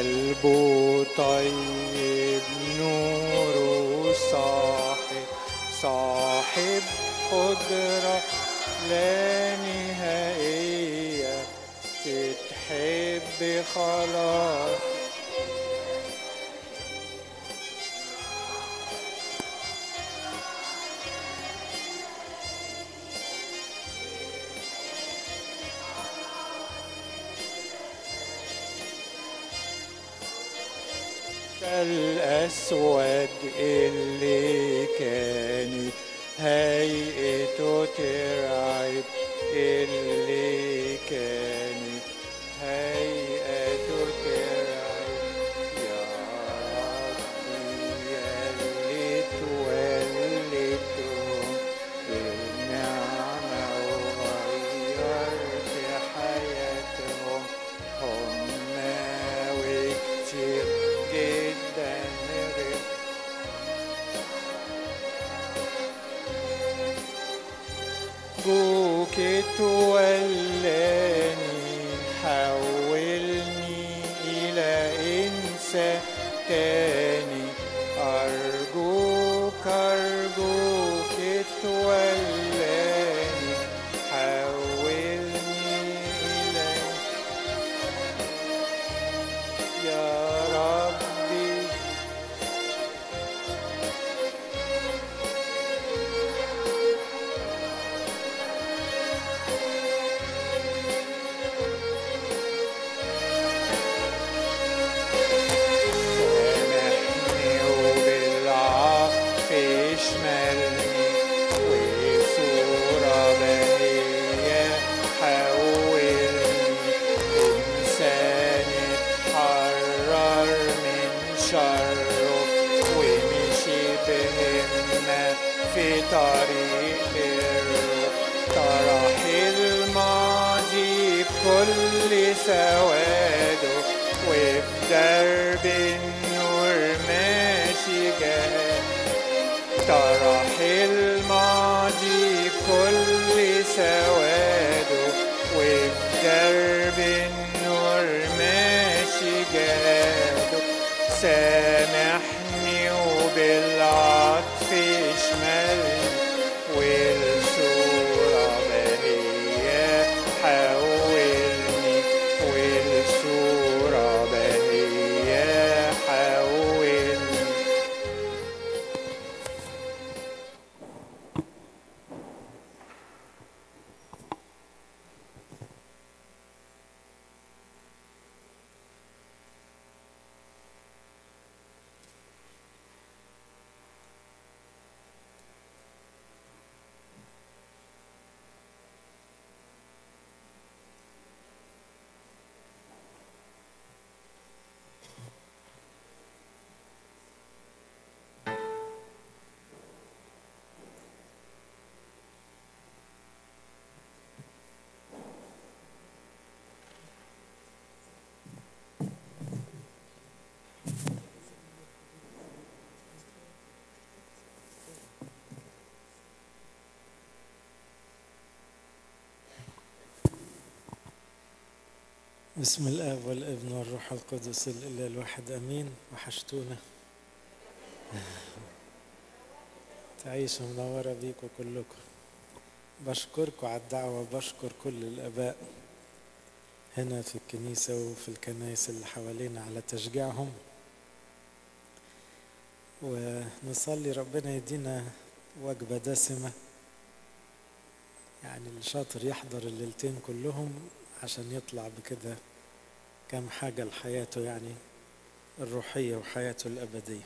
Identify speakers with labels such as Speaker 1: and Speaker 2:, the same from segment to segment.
Speaker 1: قلبه طيب نوره صاحب صاحب قدرة لا نهائية تتحب خلاص الأسود اللي كانت هيئته ترعب اللي كانت هيئته ترعب يا ربي اللي تولدهم بالنعمة وغيرت حياتهم هم وكتير جدا غير أرجوك تولاني حولني إلى إنسان تاني أرجوك أرجوك تولاني حولني إلى يا ربي سامحني وبالعطف اشملني وصورة بهية حولني إنسان اتحرر من شره ومشي بهمة في طريق بره طرح الماضي بكل سواده وفي درب النور ماشي جاهز طرح الماضي بكل سواده وفي درب النور ماشي جاده سامحني وبالعطف اشملني والصورة بهية حولني والصورة بهية حولني
Speaker 2: بسم الاب والابن والروح القدس الاله الواحد امين وحشتونا تعيشوا منورة بيكم كلكم بشكركم على الدعوة وبشكر كل الآباء هنا في الكنيسة وفي الكنائس اللي حوالينا على تشجيعهم ونصلي ربنا يدينا وجبة دسمة يعني اللي شاطر يحضر الليلتين كلهم عشان يطلع بكده كم حاجة لحياته يعني الروحية وحياته الأبدية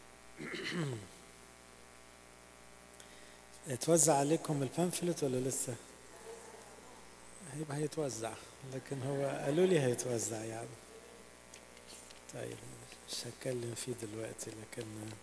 Speaker 2: اتوزع عليكم البامفلت ولا لسه؟ هيبقى هيتوزع لكن هو قالوا لي هيتوزع يعني طيب مش هتكلم فيه دلوقتي لكن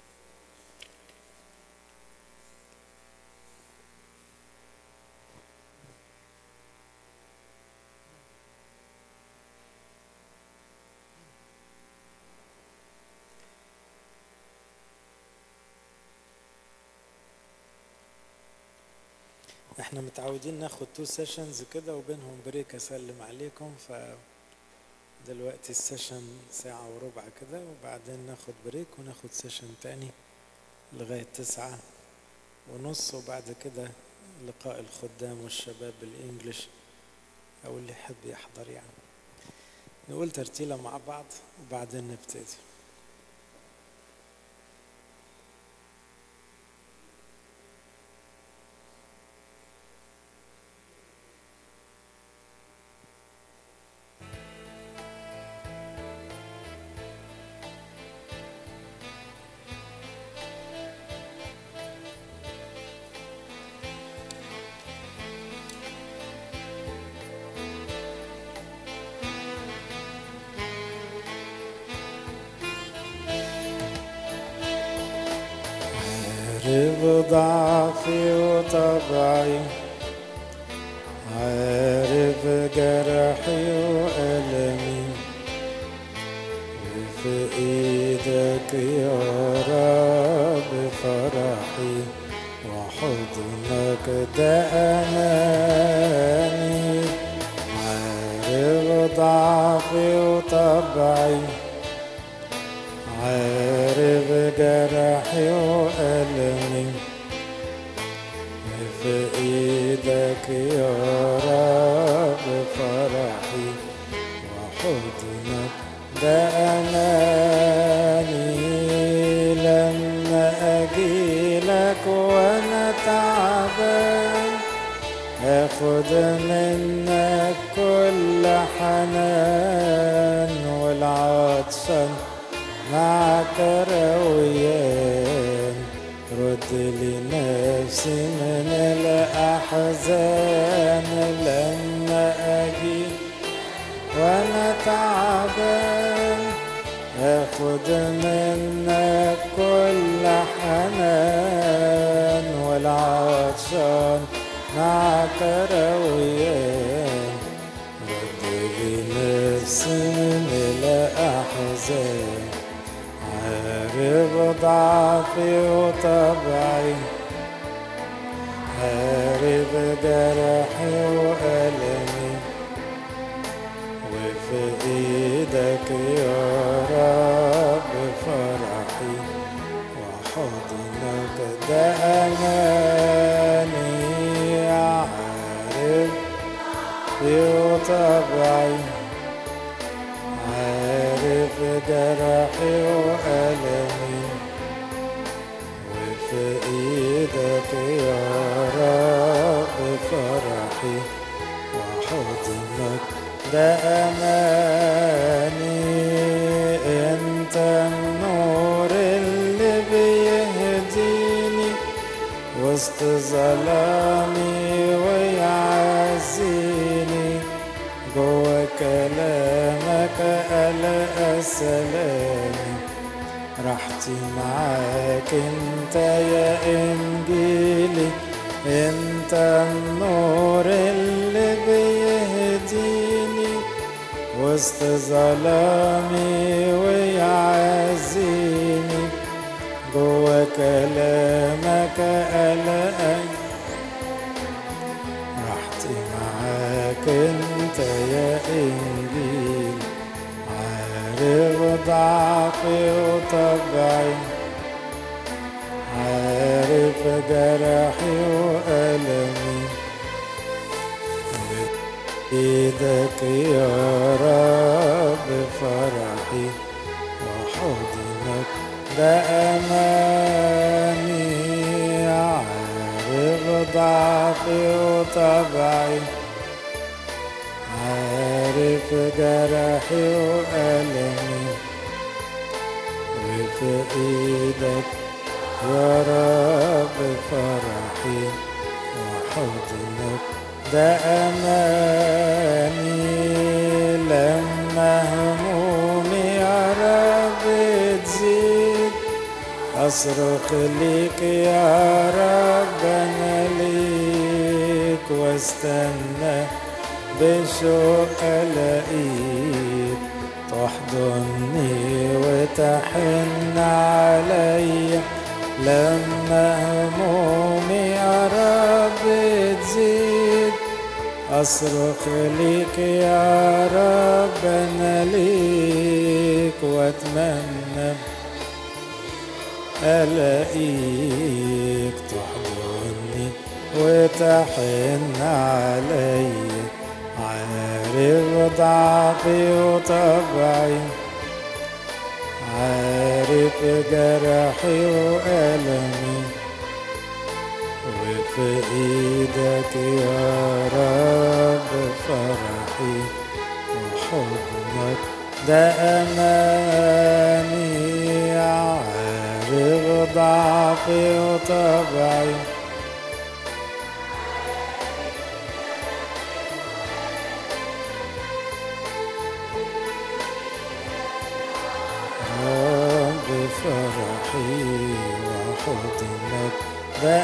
Speaker 2: احنا متعودين ناخد تو سيشنز كده وبينهم بريك اسلم عليكم ف دلوقتي السيشن ساعة وربع كده وبعدين ناخد بريك وناخد سيشن تاني لغاية تسعة ونص وبعد كده لقاء الخدام والشباب بالإنجليش أو اللي يحب يحضر يعني نقول ترتيلة مع بعض وبعدين نبتدي عارف ضعفي وطبعي عارف جرحي وألمي وفي إيدك يا رب فرحي وحضنك ده أماني عارف ضعفي وطبعي عارف جرحي وألمي في إيدك يا رب فرحي وحضنك ده أماني لما أجيلك وأنا تعبان أخد منك كل حنان والعطشان معك رويان رد لي نفسي من الأحزان لما أجي وأنا تعبان أخد منك كل حنان والعطشان معك رويان رد لي نفسي من الأحزان عارف ضعفي وطبعي عارف جرحي وألمي وفي إيدك يا رب فرحي وحضنك ده أماني عارف وطبعي عارف جرحي وألمي وفي إيدك يا رب فرحي وحضنك ده أماني أنت النور اللي بيهديني وسط ظلامي ويعزيني جوا كلامك ألقى سلامي راحتي معاك انت يا انجيلي انت النور اللي بيهديني وسط ظلامي ويعزيني جوا كلامك ألقى راحتي معاك انت يا انجيل عارف ضعفي وطبعي عارف جرحي وألمي بإيدك يا رب فرحي وحضنك ده أماني عارف ضعفي وطبعي عارف جرحي وألمي وفي إيدك يا رب فرحي وحضنك ده أماني لما همومي يا رب تزيد أصرخ ليك يا رب أنا ليك واستنى بشوق ألاقيك تحضني وتحن عليا لما همومي يا رب تزيد أصرخ ليك يا رب أنا ليك وأتمنى ألاقيك تحضني وتحن علي عارف ضعفي وطبعي عارف جرحي وألمي وفي ايدك يا رب فرحي وحضنك ده اماني عارف ضعفي وطبعي رب فرحي وحضنك ده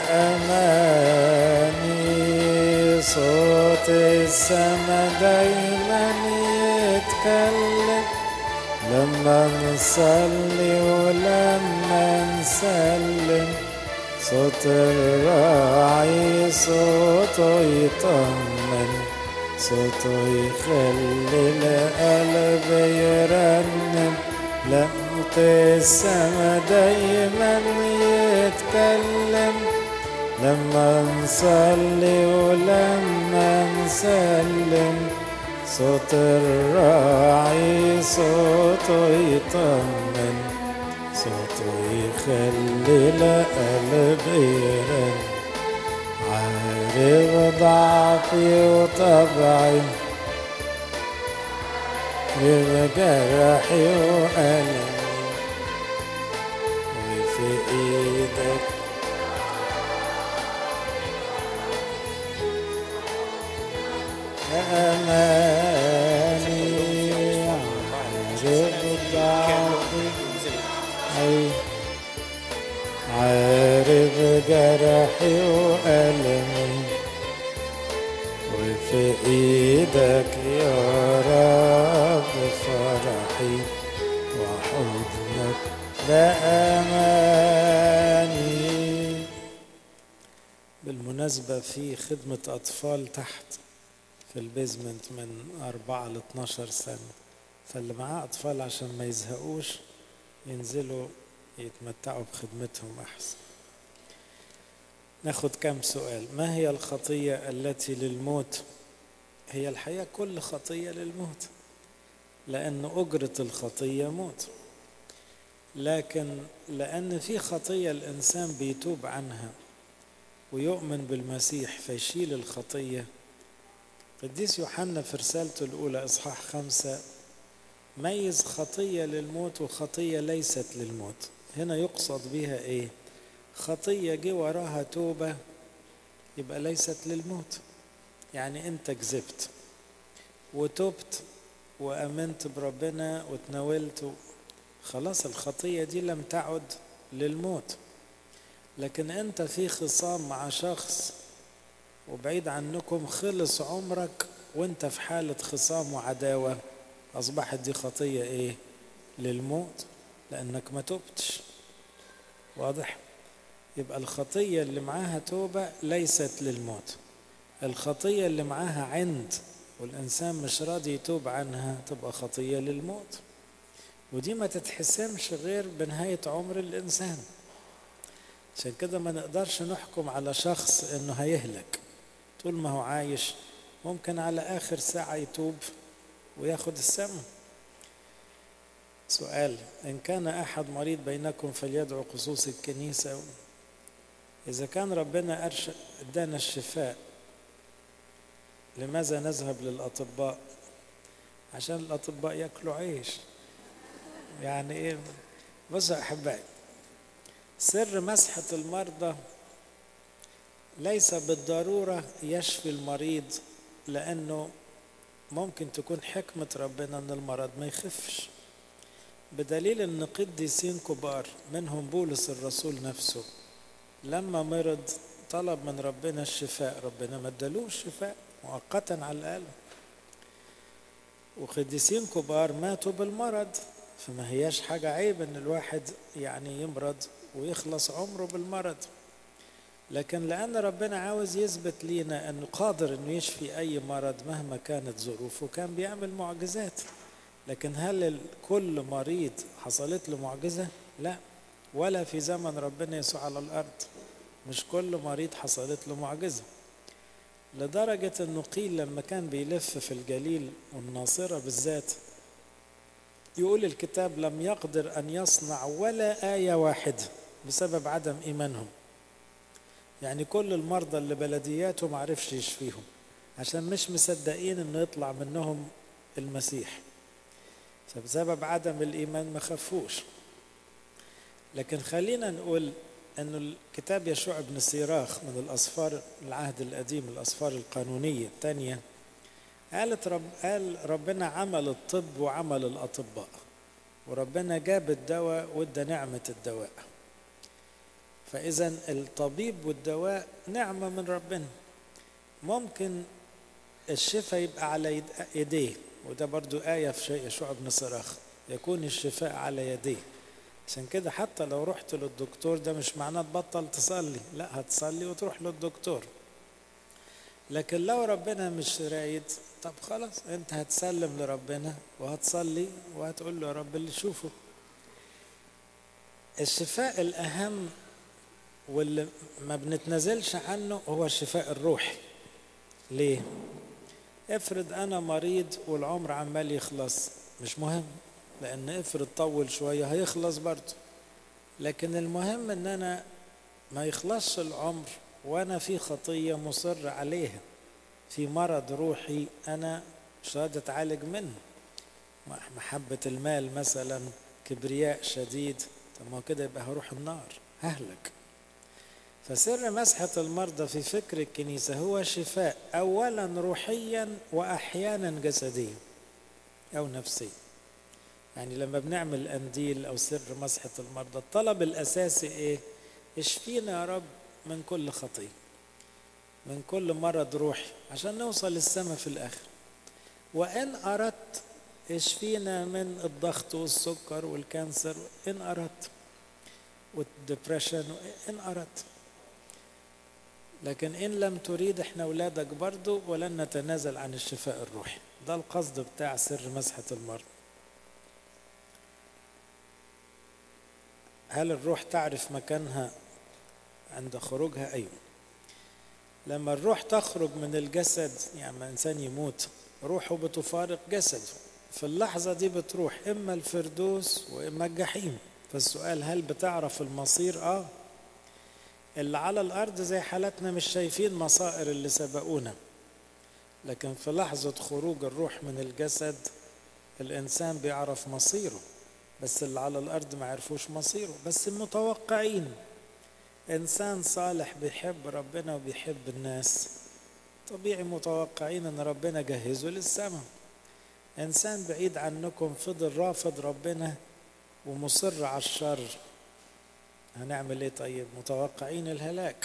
Speaker 2: أماني صوت السما دايما يتكلم لما نصلي ولما نسلم صوت الراعي صوته يطمن صوته يخلي القلب يرنم لمت السما دايما يتكلم لما نصلي ولما نسلم صوت الراعي صوته يطمن صوته يخلي القلب يرن عارف ضعفي وطبعي بجرحي وألمي وفي إيدك أماني عارف ضعفي أي عارف جرحي وألمي وفي ايدك يا رب فرحي وحضنك ده اماني بالمناسبة في خدمة أطفال تحت في البيزمنت من أربعة ل 12 سنة فاللي معاه أطفال عشان ما يزهقوش ينزلوا يتمتعوا بخدمتهم أحسن ناخد كم سؤال ما هي الخطية التي للموت هي الحقيقة كل خطية للموت لأن أجرة الخطية موت لكن لأن في خطية الإنسان بيتوب عنها ويؤمن بالمسيح فيشيل الخطية قديس يوحنا في رسالته الأولى إصحاح خمسة ميز خطية للموت وخطية ليست للموت هنا يقصد بها إيه خطية جه وراها توبة يبقى ليست للموت يعني أنت كذبت وتبت وأمنت بربنا وتناولت خلاص الخطية دي لم تعد للموت لكن أنت في خصام مع شخص وبعيد عنكم خلص عمرك وانت في حالة خصام وعداوة أصبحت دي خطية إيه للموت لأنك ما تبتش واضح يبقى الخطية اللي معاها توبة ليست للموت الخطية اللي معاها عند والإنسان مش راضي يتوب عنها تبقى خطية للموت ودي ما تتحسمش غير بنهاية عمر الإنسان عشان كده ما نقدرش نحكم على شخص إنه هيهلك طول ما هو عايش ممكن على آخر ساعة يتوب وياخد السم سؤال إن كان أحد مريض بينكم فليدعو خصوص الكنيسة إذا كان ربنا أرشد ادانا الشفاء لماذا نذهب للأطباء عشان الأطباء يأكلوا عيش يعني إيه بصوا يا أحبائي سر مسحة المرضى ليس بالضرورة يشفي المريض لأنه ممكن تكون حكمة ربنا أن المرض ما يخفش بدليل أن قديسين كبار منهم بولس الرسول نفسه لما مرض طلب من ربنا الشفاء ربنا ما ادالوش الشفاء مؤقتا على الأقل وقديسين كبار ماتوا بالمرض فما هياش حاجة عيب ان الواحد يعني يمرض ويخلص عمره بالمرض لكن لأن ربنا عاوز يثبت لينا أنه قادر أنه يشفي أي مرض مهما كانت ظروفه كان بيعمل معجزات لكن هل كل مريض حصلت له معجزة؟ لا ولا في زمن ربنا يسوع على الأرض مش كل مريض حصلت له معجزة لدرجة أنه قيل لما كان بيلف في الجليل والناصرة بالذات يقول الكتاب لم يقدر أن يصنع ولا آية واحدة بسبب عدم إيمانهم يعني كل المرضى اللي بلدياته ما عرفش يشفيهم عشان مش مصدقين انه يطلع منهم المسيح فبسبب عدم الايمان ما خافوش لكن خلينا نقول انه الكتاب يشوع بن سيراخ من الاسفار العهد القديم الاسفار القانونيه الثانيه قالت رب قال ربنا عمل الطب وعمل الاطباء وربنا جاب الدواء وادى نعمه الدواء فإذا الطبيب والدواء نعمة من ربنا ممكن الشفاء يبقى على يديه وده برضو آية في شيء يشوع بن صراخ يكون الشفاء على يديه عشان كده حتى لو رحت للدكتور ده مش معناه تبطل تصلي لا هتصلي وتروح للدكتور لكن لو ربنا مش رايد طب خلاص انت هتسلم لربنا وهتصلي وهتقول له يا رب اللي شوفه الشفاء الأهم واللي ما بنتنازلش عنه هو الشفاء الروحي ليه افرض انا مريض والعمر عمال يخلص مش مهم لان افرض طول شويه هيخلص برضه لكن المهم ان انا ما يخلصش العمر وانا في خطيه مصر عليها في مرض روحي انا مش راضي اتعالج منه محبه المال مثلا كبرياء شديد طب ما كده يبقى هروح النار ههلك فسر مسحة المرضى في فكر الكنيسة هو شفاء أولا روحيا وأحيانا جسديا أو نفسيا يعني لما بنعمل أنديل أو سر مسحة المرضى الطلب الأساسي إيه؟ اشفينا يا رب من كل خطية من كل مرض روحي عشان نوصل للسماء في الآخر وإن أردت اشفينا من الضغط والسكر والكانسر إن أردت والدبريشن إن أردت لكن إن لم تريد إحنا أولادك برضو ولن نتنازل عن الشفاء الروحي ده القصد بتاع سر مسحة المرض هل الروح تعرف مكانها عند خروجها أيوة لما الروح تخرج من الجسد يعني لما إنسان يموت روحه بتفارق جسده في اللحظة دي بتروح إما الفردوس وإما الجحيم فالسؤال هل بتعرف المصير؟ آه اللي على الأرض زي حالتنا مش شايفين مصائر اللي سبقونا لكن في لحظة خروج الروح من الجسد الإنسان بيعرف مصيره بس اللي على الأرض ما عرفوش مصيره بس متوقعين إنسان صالح بيحب ربنا وبيحب الناس طبيعي متوقعين إن ربنا جهزه للسماء إنسان بعيد عنكم فضل رافض ربنا ومصر على الشر هنعمل ايه طيب متوقعين الهلاك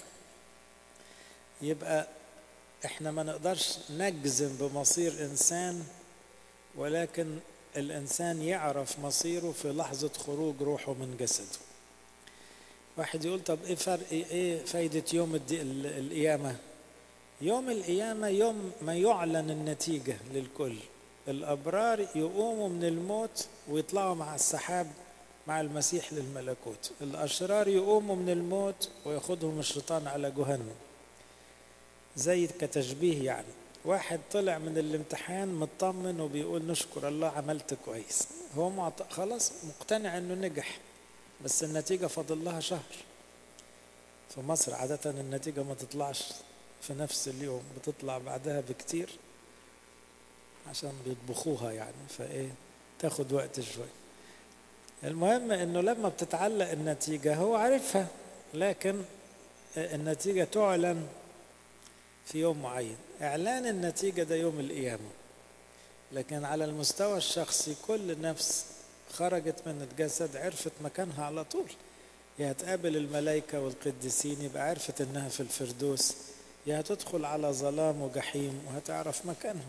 Speaker 2: يبقى احنا ما نقدرش نجزم بمصير انسان ولكن الانسان يعرف مصيره في لحظة خروج روحه من جسده واحد يقول طب ايه فرق ايه فايدة يوم القيامة يوم القيامة يوم ما يعلن النتيجة للكل الأبرار يقوموا من الموت ويطلعوا مع السحاب مع المسيح للملكوت الأشرار يقوموا من الموت وياخدهم الشيطان على جهنم زي كتشبيه يعني واحد طلع من الامتحان مطمن وبيقول نشكر الله عملت كويس هو معط... خلاص مقتنع انه نجح بس النتيجة فاضل لها شهر في مصر عادة النتيجة ما تطلعش في نفس اليوم بتطلع بعدها بكتير عشان بيطبخوها يعني فايه تاخد وقت شوي المهم انه لما بتتعلق النتيجة هو عارفها لكن النتيجة تعلن في يوم معين اعلان النتيجة ده يوم القيامة لكن على المستوى الشخصي كل نفس خرجت من الجسد عرفت مكانها على طول يا هتقابل الملائكة والقديسين يبقى عرفت انها في الفردوس يا هتدخل على ظلام وجحيم وهتعرف مكانها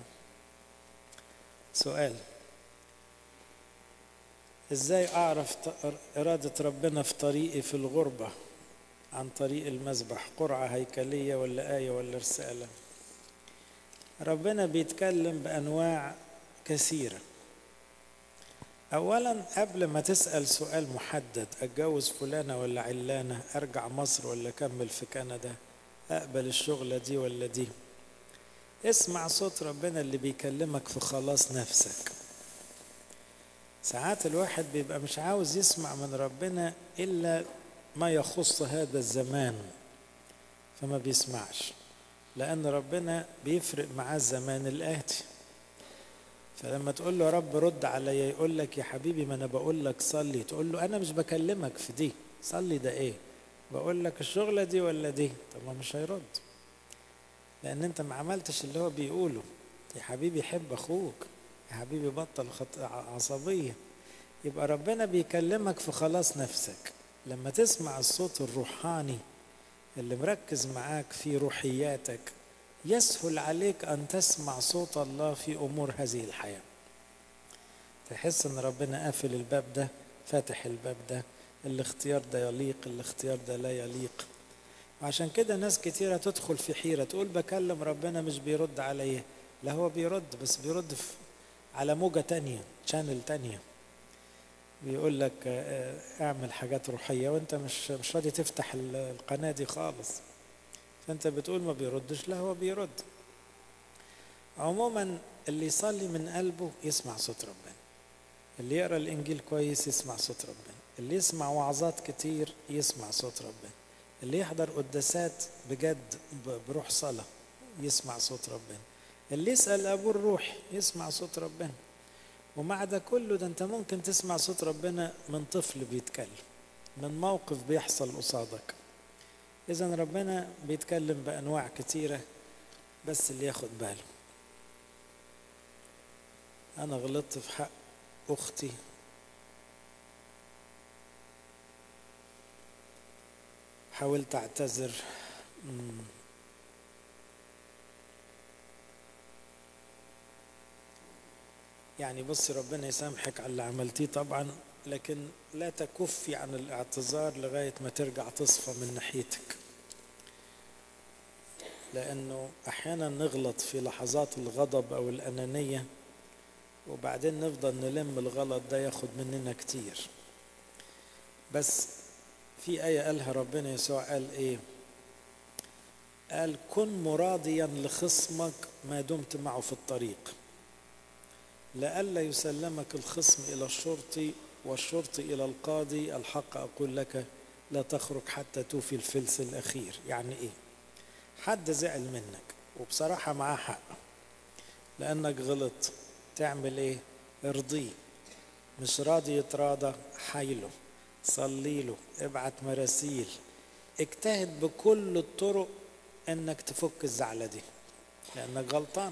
Speaker 2: سؤال ازاي اعرف إرادة ربنا في طريقي في الغربة عن طريق المذبح قرعة هيكلية ولا آية ولا رسالة ربنا بيتكلم بأنواع كثيرة أولا قبل ما تسأل سؤال محدد أتجوز فلانة ولا علانة أرجع مصر ولا أكمل في كندا أقبل الشغلة دي ولا دي اسمع صوت ربنا اللي بيكلمك في خلاص نفسك ساعات الواحد بيبقى مش عاوز يسمع من ربنا إلا ما يخص هذا الزمان فما بيسمعش لأن ربنا بيفرق معاه الزمان الآتي فلما تقول له يا رب رد عليا يقول لك يا حبيبي ما أنا بقول لك صلي تقول له أنا مش بكلمك في دي صلي ده إيه بقول لك الشغلة دي ولا دي طب ما مش هيرد لأن أنت ما عملتش اللي هو بيقوله يا حبيبي حب أخوك يا حبيبي بطل خط... عصبية يبقى ربنا بيكلمك في خلاص نفسك لما تسمع الصوت الروحاني اللي مركز معاك في روحياتك يسهل عليك أن تسمع صوت الله في أمور هذه الحياة تحس أن ربنا قافل الباب ده فاتح الباب ده الاختيار ده يليق الاختيار ده لا يليق وعشان كده ناس كتيرة تدخل في حيرة تقول بكلم ربنا مش بيرد عليا لا هو بيرد بس بيرد في على موجة تانية شانل تانية بيقول لك اعمل حاجات روحية وانت مش مش راضي تفتح القناة دي خالص فانت بتقول ما بيردش لا هو بيرد عموما اللي يصلي من قلبه يسمع صوت ربنا اللي يقرا الانجيل كويس يسمع صوت ربنا اللي يسمع وعظات كتير يسمع صوت ربنا اللي يحضر قداسات بجد بروح صلاة يسمع صوت ربنا اللي يسأل أبوه الروح يسمع صوت ربنا ومع ده كله ده أنت ممكن تسمع صوت ربنا من طفل بيتكلم من موقف بيحصل قصادك إذا ربنا بيتكلم بأنواع كتيرة بس اللي ياخد باله أنا غلطت في حق أختي حاولت أعتذر يعني بصي ربنا يسامحك على اللي عملتيه طبعا لكن لا تكفي عن الاعتذار لغاية ما ترجع تصفى من ناحيتك لأنه أحيانا نغلط في لحظات الغضب أو الأنانية وبعدين نفضل نلم الغلط ده ياخد مننا كتير بس في آية قالها ربنا يسوع قال إيه قال كن مراضيا لخصمك ما دمت معه في الطريق لئلا يسلمك الخصم إلى الشرطي والشرطي إلى القاضي الحق أقول لك لا تخرج حتى توفي الفلس الأخير يعني إيه حد زعل منك وبصراحة معاه حق لأنك غلط تعمل إيه ارضيه مش راضي يتراضى حايله صلي له ابعت مراسيل اجتهد بكل الطرق انك تفك الزعلة دي لانك غلطان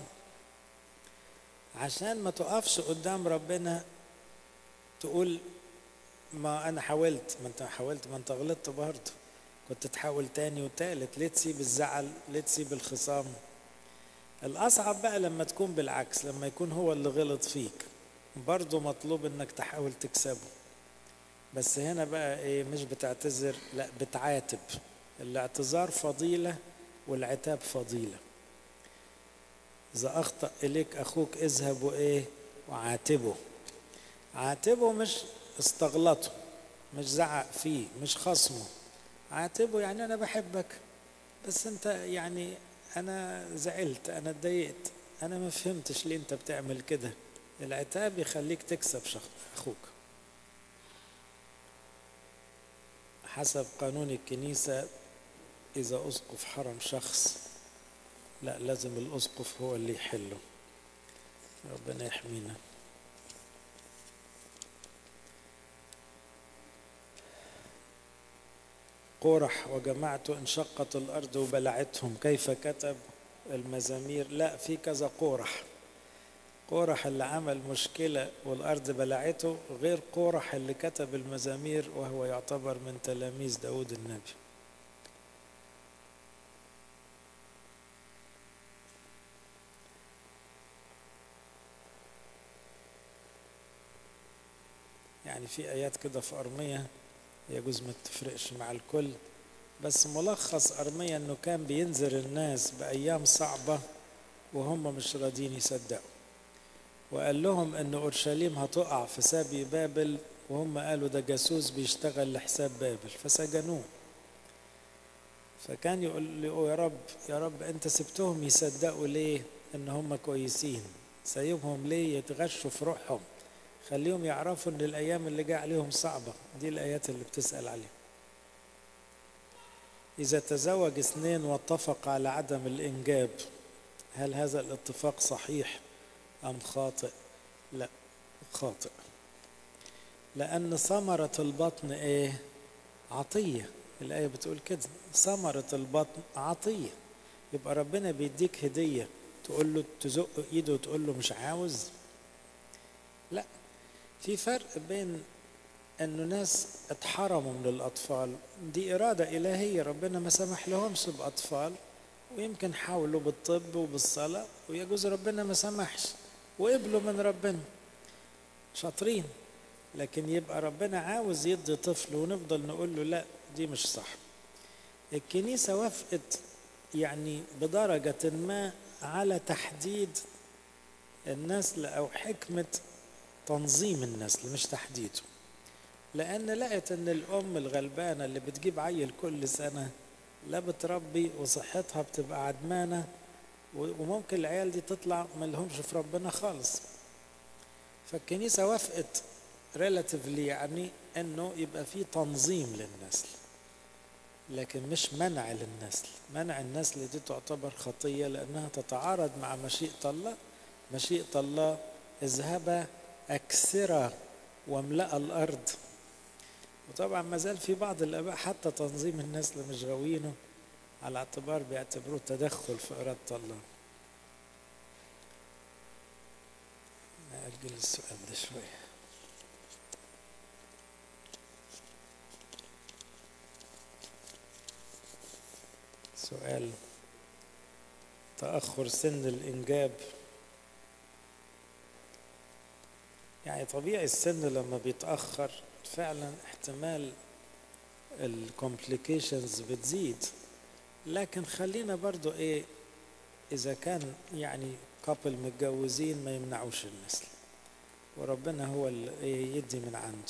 Speaker 2: عشان ما تقفش قدام ربنا تقول ما انا حاولت ما انت حاولت ما انت غلطت برضه كنت تحاول تاني وتالت ليه تسيب الزعل ليه تسيب الخصام الاصعب بقى لما تكون بالعكس لما يكون هو اللي غلط فيك برضه مطلوب انك تحاول تكسبه بس هنا بقى ايه مش بتعتذر لا بتعاتب الاعتذار فضيلة والعتاب فضيلة إذا أخطأ إليك أخوك اذهب وإيه وعاتبه عاتبه مش استغلطه مش زعق فيه مش خصمه عاتبه يعني أنا بحبك بس أنت يعني أنا زعلت أنا اتضايقت أنا ما فهمتش ليه أنت بتعمل كده العتاب يخليك تكسب شخص أخوك حسب قانون الكنيسة إذا أسقف حرم شخص لا لازم الأسقف هو اللي يحله ربنا يحمينا قرح وجماعته انشقت الأرض وبلعتهم كيف كتب المزامير لا في كذا قرح قورح اللي عمل مشكلة والأرض بلعته غير قورح اللي كتب المزامير وهو يعتبر من تلاميذ داود النبي يعني في آيات كده في أرمية يجوز ما تفرقش مع الكل بس ملخص أرميا أنه كان بينذر الناس بأيام صعبة وهم مش راضين يصدقوا وقال لهم أن أورشليم هتقع في سبي بابل وهم قالوا ده جاسوس بيشتغل لحساب بابل فسجنوه فكان يقول له يا رب يا رب انت سبتهم يصدقوا ليه ان هم كويسين سايبهم ليه يتغشوا في روحهم خليهم يعرفوا ان الايام اللي جاء عليهم صعبه دي الايات اللي بتسال عليها اذا تزوج اثنين واتفق على عدم الانجاب هل هذا الاتفاق صحيح ام خاطئ لا خاطئ لان ثمره البطن ايه عطيه الآية بتقول كده ثمرة البطن عطية يبقى ربنا بيديك هدية تقول له تزق ايده وتقول له مش عاوز لا في فرق بين انه ناس اتحرموا من الاطفال دي اراده الهيه ربنا ما سمح لهمش باطفال ويمكن حاولوا بالطب وبالصلاه ويجوز ربنا ما سمحش وقبلوا من ربنا شاطرين لكن يبقى ربنا عاوز يدي طفل ونفضل نقول له لا دي مش صح الكنيسة وافقت يعني بدرجة ما على تحديد النسل أو حكمة تنظيم النسل مش تحديده لأن لقت إن الأم الغلبانة اللي بتجيب عيل كل سنة لا بتربي وصحتها بتبقى عدمانة وممكن العيال دي تطلع ما لهمش في ربنا خالص فالكنيسة وافقت ريلاتيفلي يعني انه يبقى في تنظيم للنسل لكن مش منع للنسل منع النسل دي تعتبر خطية لأنها تتعارض مع مشيئة الله مشيئة الله اذهب أكثر واملأ الأرض وطبعا ما زال في بعض الآباء حتى تنظيم النسل مش غاوينه على اعتبار بيعتبروه تدخل في إرادة الله نأجل السؤال ده شويه سؤال تأخر سن الإنجاب يعني طبيعي السن لما بيتأخر فعلا احتمال الكومبليكيشنز بتزيد لكن خلينا برضو ايه اذا كان يعني كابل متجوزين ما يمنعوش النسل وربنا هو اللي يدي من عنده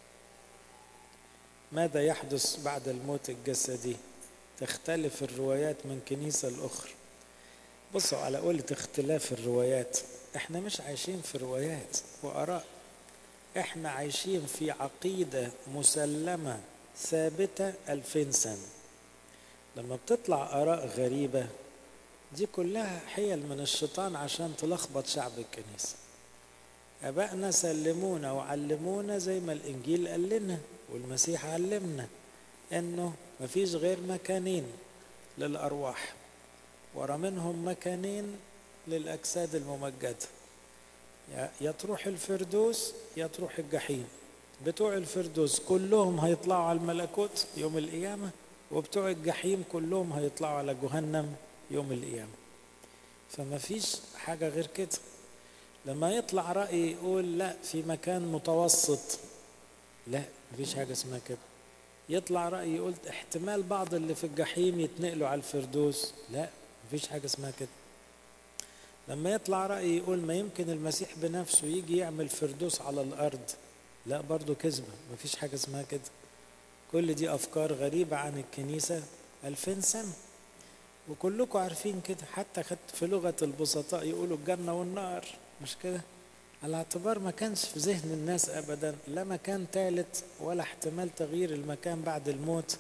Speaker 2: ماذا يحدث بعد الموت الجسدي تختلف الروايات من كنيسة لأخرى بصوا على قولة اختلاف الروايات احنا مش عايشين في روايات وآراء احنا عايشين في عقيدة مسلمة ثابتة ألفين سنة لما بتطلع آراء غريبة دي كلها حيل من الشيطان عشان تلخبط شعب الكنيسة أبائنا سلمونا وعلمونا زي ما الإنجيل قال لنا والمسيح علمنا إنه مفيش غير مكانين للأرواح ورا منهم مكانين للأجساد الممجدة يا تروح الفردوس يا تروح الجحيم بتوع الفردوس كلهم هيطلعوا على الملكوت يوم القيامة وبتوع الجحيم كلهم هيطلعوا على جهنم يوم القيامة فما فيش حاجة غير كده لما يطلع رأي يقول لا في مكان متوسط لا مفيش حاجة اسمها كده يطلع رأي يقول احتمال بعض اللي في الجحيم يتنقلوا على الفردوس لا مفيش حاجة اسمها كده لما يطلع رأي يقول ما يمكن المسيح بنفسه يجي يعمل فردوس على الأرض لا برضو كذبة مفيش حاجة اسمها كده كل دي أفكار غريبة عن الكنيسة ألفين سنة وكلكم عارفين كده حتى خدت في لغة البسطاء يقولوا الجنة والنار مش كده على اعتبار ما كانش في ذهن الناس أبدا لا مكان ثالث ولا احتمال تغيير المكان بعد الموت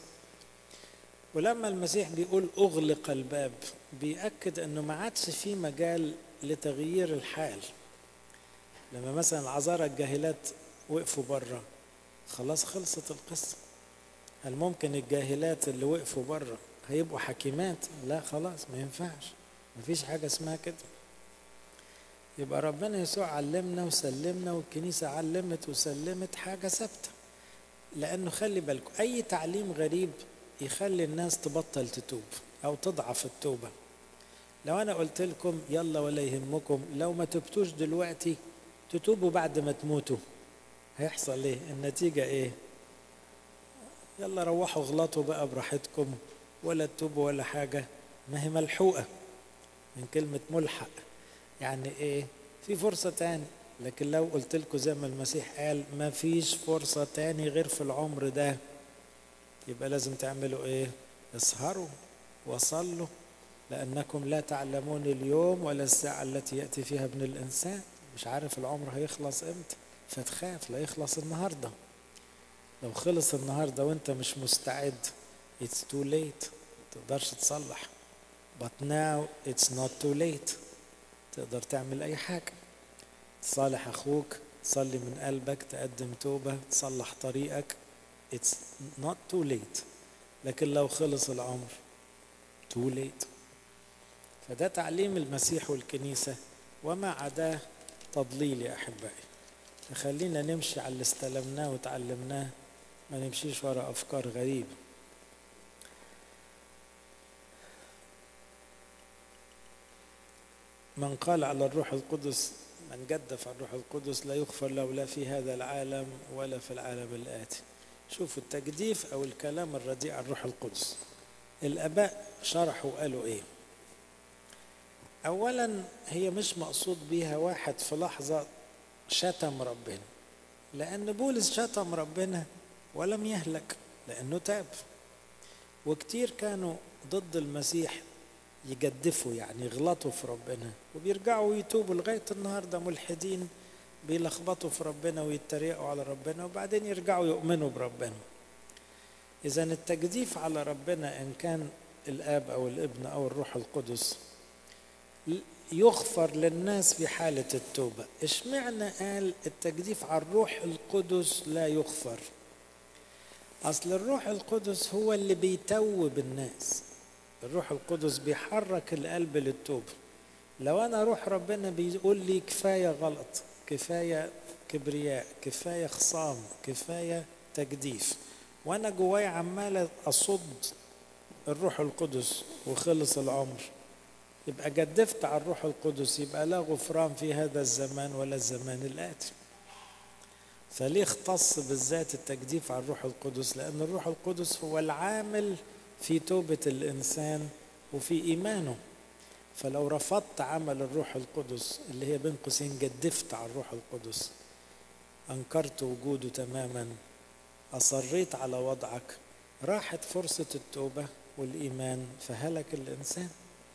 Speaker 2: ولما المسيح بيقول أغلق الباب بيأكد أنه ما عادش في مجال لتغيير الحال لما مثلا العذارى الجاهلات وقفوا بره خلاص خلصت القصة هل ممكن الجاهلات اللي وقفوا بره هيبقوا حكيمات لا خلاص ما ينفعش مفيش حاجة اسمها كده يبقى ربنا يسوع علمنا وسلمنا والكنيسة علمت وسلمت حاجة ثابتة لأنه خلي بالكم أي تعليم غريب يخلي الناس تبطل تتوب أو تضعف التوبة لو أنا قلت لكم يلا ولا يهمكم لو ما تبتوش دلوقتي تتوبوا بعد ما تموتوا هيحصل ايه النتيجة ايه يلا روحوا غلطوا بقى براحتكم ولا تتوبوا ولا حاجة ما هي ملحوقة من كلمة ملحق يعني ايه في فرصة تاني لكن لو قلت لكم زي ما المسيح قال ما فيش فرصة تاني غير في العمر ده يبقى لازم تعملوا ايه اسهروا وصلوا لأنكم لا تعلمون اليوم ولا الساعة التي يأتي فيها ابن الإنسان مش عارف العمر هيخلص امتى فتخاف لا يخلص النهاردة لو خلص النهاردة وانت مش مستعد it's too late تقدرش تصلح but now it's not too late تقدر تعمل أي حاجة تصالح أخوك تصلي من قلبك تقدم توبة تصلح طريقك it's not too late لكن لو خلص العمر too late فده تعليم المسيح والكنيسة وما عداه تضليل يا أحبائي فخلينا نمشي على اللي استلمناه وتعلمناه ما نمشيش وراء أفكار غريبة من قال على الروح القدس من جدف على الروح القدس لا يغفر له لا في هذا العالم ولا في العالم الآتي شوفوا التجديف أو الكلام الرديء عن الروح القدس الآباء شرحوا وقالوا إيه أولا هي مش مقصود بيها واحد في لحظة شتم ربنا لأن بولس شتم ربنا ولم يهلك لأنه تاب وكتير كانوا ضد المسيح يجدفوا يعني يغلطوا في ربنا وبيرجعوا ويتوبوا لغاية النهاردة ملحدين بيلخبطوا في ربنا ويتريقوا على ربنا وبعدين يرجعوا يؤمنوا بربنا إذا التجديف على ربنا إن كان الآب أو الابن أو الروح القدس يغفر للناس في حالة التوبة اشمعنى قال التجديف على الروح القدس لا يغفر أصل الروح القدس هو اللي بيتوب الناس الروح القدس بيحرك القلب للتوبة لو أنا روح ربنا بيقول لي كفاية غلط كفاية كبرياء كفاية خصام كفاية تجديف وأنا جوايا عمال أصد الروح القدس وخلص العمر يبقى جدفت على الروح القدس يبقى لا غفران في هذا الزمان ولا الزمان الآتي فليه اختص بالذات التجديف على الروح القدس لأن الروح القدس هو العامل في توبة الإنسان وفي إيمانه فلو رفضت عمل الروح القدس اللي هي بين قوسين جدفت على الروح القدس أنكرت وجوده تماما أصريت على وضعك راحت فرصة التوبة والإيمان فهلك الإنسان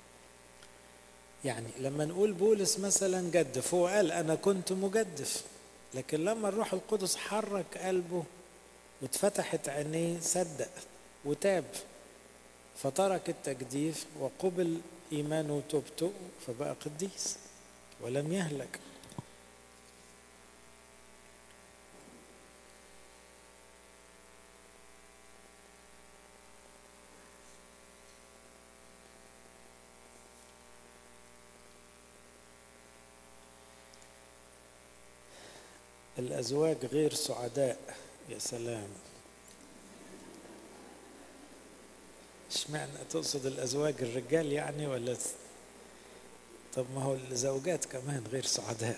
Speaker 2: يعني لما نقول بولس مثلا جدف هو قال أنا كنت مجدف لكن لما الروح القدس حرك قلبه واتفتحت عينيه صدق وتاب فترك التجديف وقبل إيمانه وتوبته فبقى قديس ولم يهلك الأزواج غير سعداء يا سلام اشمعنى تقصد الأزواج الرجال يعني ولا طب ما هو الزوجات كمان غير سعداء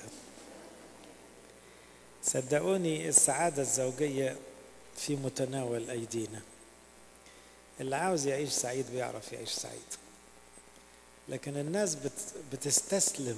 Speaker 2: صدقوني السعادة الزوجية في متناول أيدينا اللي عاوز يعيش سعيد بيعرف يعيش سعيد لكن الناس بت بتستسلم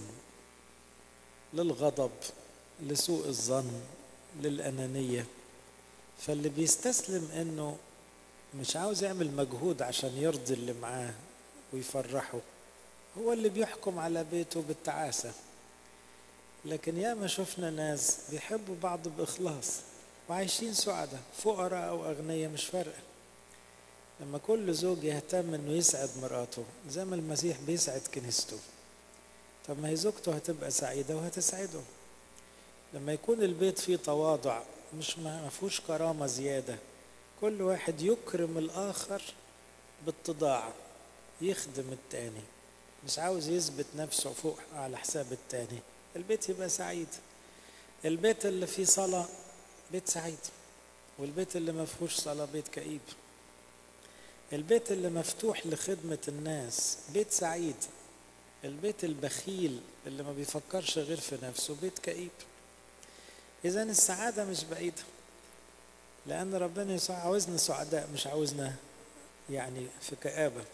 Speaker 2: للغضب لسوء الظن للأنانية فاللي بيستسلم انه مش عاوز يعمل مجهود عشان يرضي اللي معاه ويفرحه هو اللي بيحكم على بيته بالتعاسة لكن ياما شفنا ناس بيحبوا بعض بإخلاص وعايشين سعداء فقراء أو أغنياء مش فارقة لما كل زوج يهتم انه يسعد مراته زي ما المسيح بيسعد كنيسته طب ما هي زوجته هتبقى سعيدة وهتسعده لما يكون البيت فيه تواضع مش ما فيهوش كرامة زيادة كل واحد يكرم الآخر باتضاع يخدم التاني مش عاوز يثبت نفسه فوق على حساب التاني البيت يبقى سعيد البيت اللي فيه صلاة بيت سعيد والبيت اللي ما فيهوش صلاة بيت كئيب البيت اللي مفتوح لخدمة الناس بيت سعيد البيت البخيل اللي ما بيفكرش غير في نفسه بيت كئيب إذا السعادة مش بعيدة لأن ربنا يسوع عاوزنا سعداء مش عاوزنا يعني في كآبة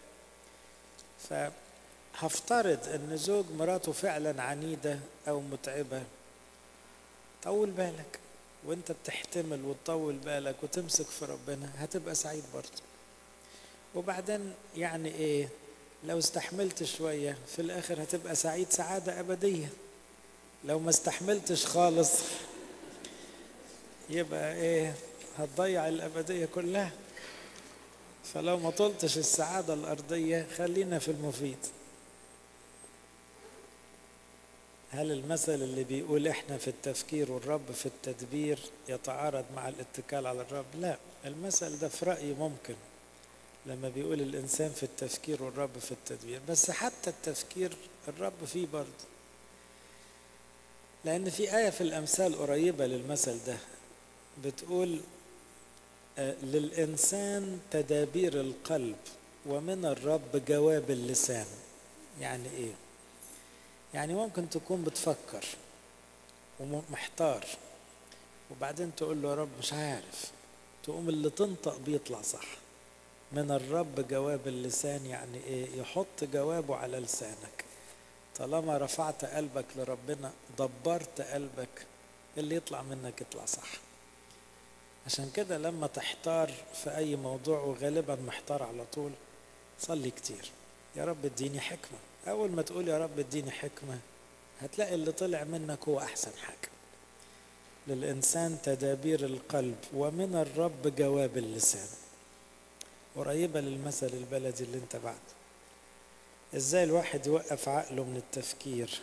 Speaker 2: فهفترض ان زوج مراته فعلا عنيدة او متعبة طول بالك وانت بتحتمل وتطول بالك وتمسك في ربنا هتبقى سعيد برضه وبعدين يعني ايه لو استحملت شوية في الاخر هتبقى سعيد سعادة ابدية لو ما استحملتش خالص يبقى ايه هتضيع الابدية كلها فلو ما طلتش السعادة الأرضية خلينا في المفيد هل المثل اللي بيقول احنا في التفكير والرب في التدبير يتعارض مع الاتكال على الرب لا المثل ده في رأيي ممكن لما بيقول الإنسان في التفكير والرب في التدبير بس حتى التفكير الرب فيه برضه لأن في آية في الأمثال قريبة للمثل ده بتقول للإنسان تدابير القلب ومن الرب جواب اللسان يعني إيه؟ يعني ممكن تكون بتفكر ومحتار وبعدين تقول له يا رب مش عارف تقوم اللي تنطق بيطلع صح من الرب جواب اللسان يعني ايه يحط جوابه على لسانك طالما رفعت قلبك لربنا دبرت قلبك اللي يطلع منك يطلع صح عشان كده لما تحتار في أي موضوع وغالبا محتار على طول صلي كتير يا رب اديني حكمة أول ما تقول يا رب اديني حكمة هتلاقي اللي طلع منك هو أحسن حاجة للإنسان تدابير القلب ومن الرب جواب اللسان قريبة للمثل البلدي اللي انت بعد ازاي الواحد يوقف عقله من التفكير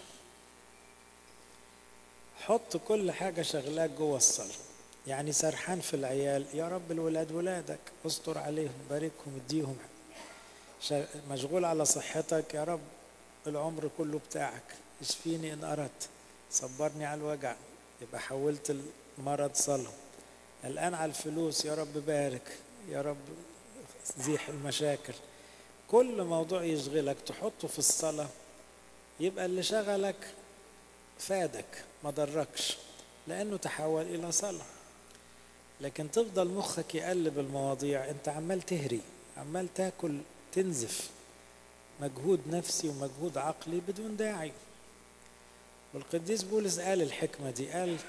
Speaker 2: حط كل حاجة شغلاك جوه الصلاة يعني سرحان في العيال يا رب الولاد ولادك استر عليهم باركهم اديهم مشغول على صحتك يا رب العمر كله بتاعك اشفيني ان اردت صبرني على الوجع يبقى حولت المرض صلاة الآن على الفلوس يا رب بارك يا رب زيح المشاكل كل موضوع يشغلك تحطه في الصلاة يبقى اللي شغلك فادك ما ضركش لأنه تحول إلى صلاة لكن تفضل مخك يقلب المواضيع انت عمال تهري عمال تاكل تنزف مجهود نفسي ومجهود عقلي بدون داعي والقديس بولس قال الحكمة دي قال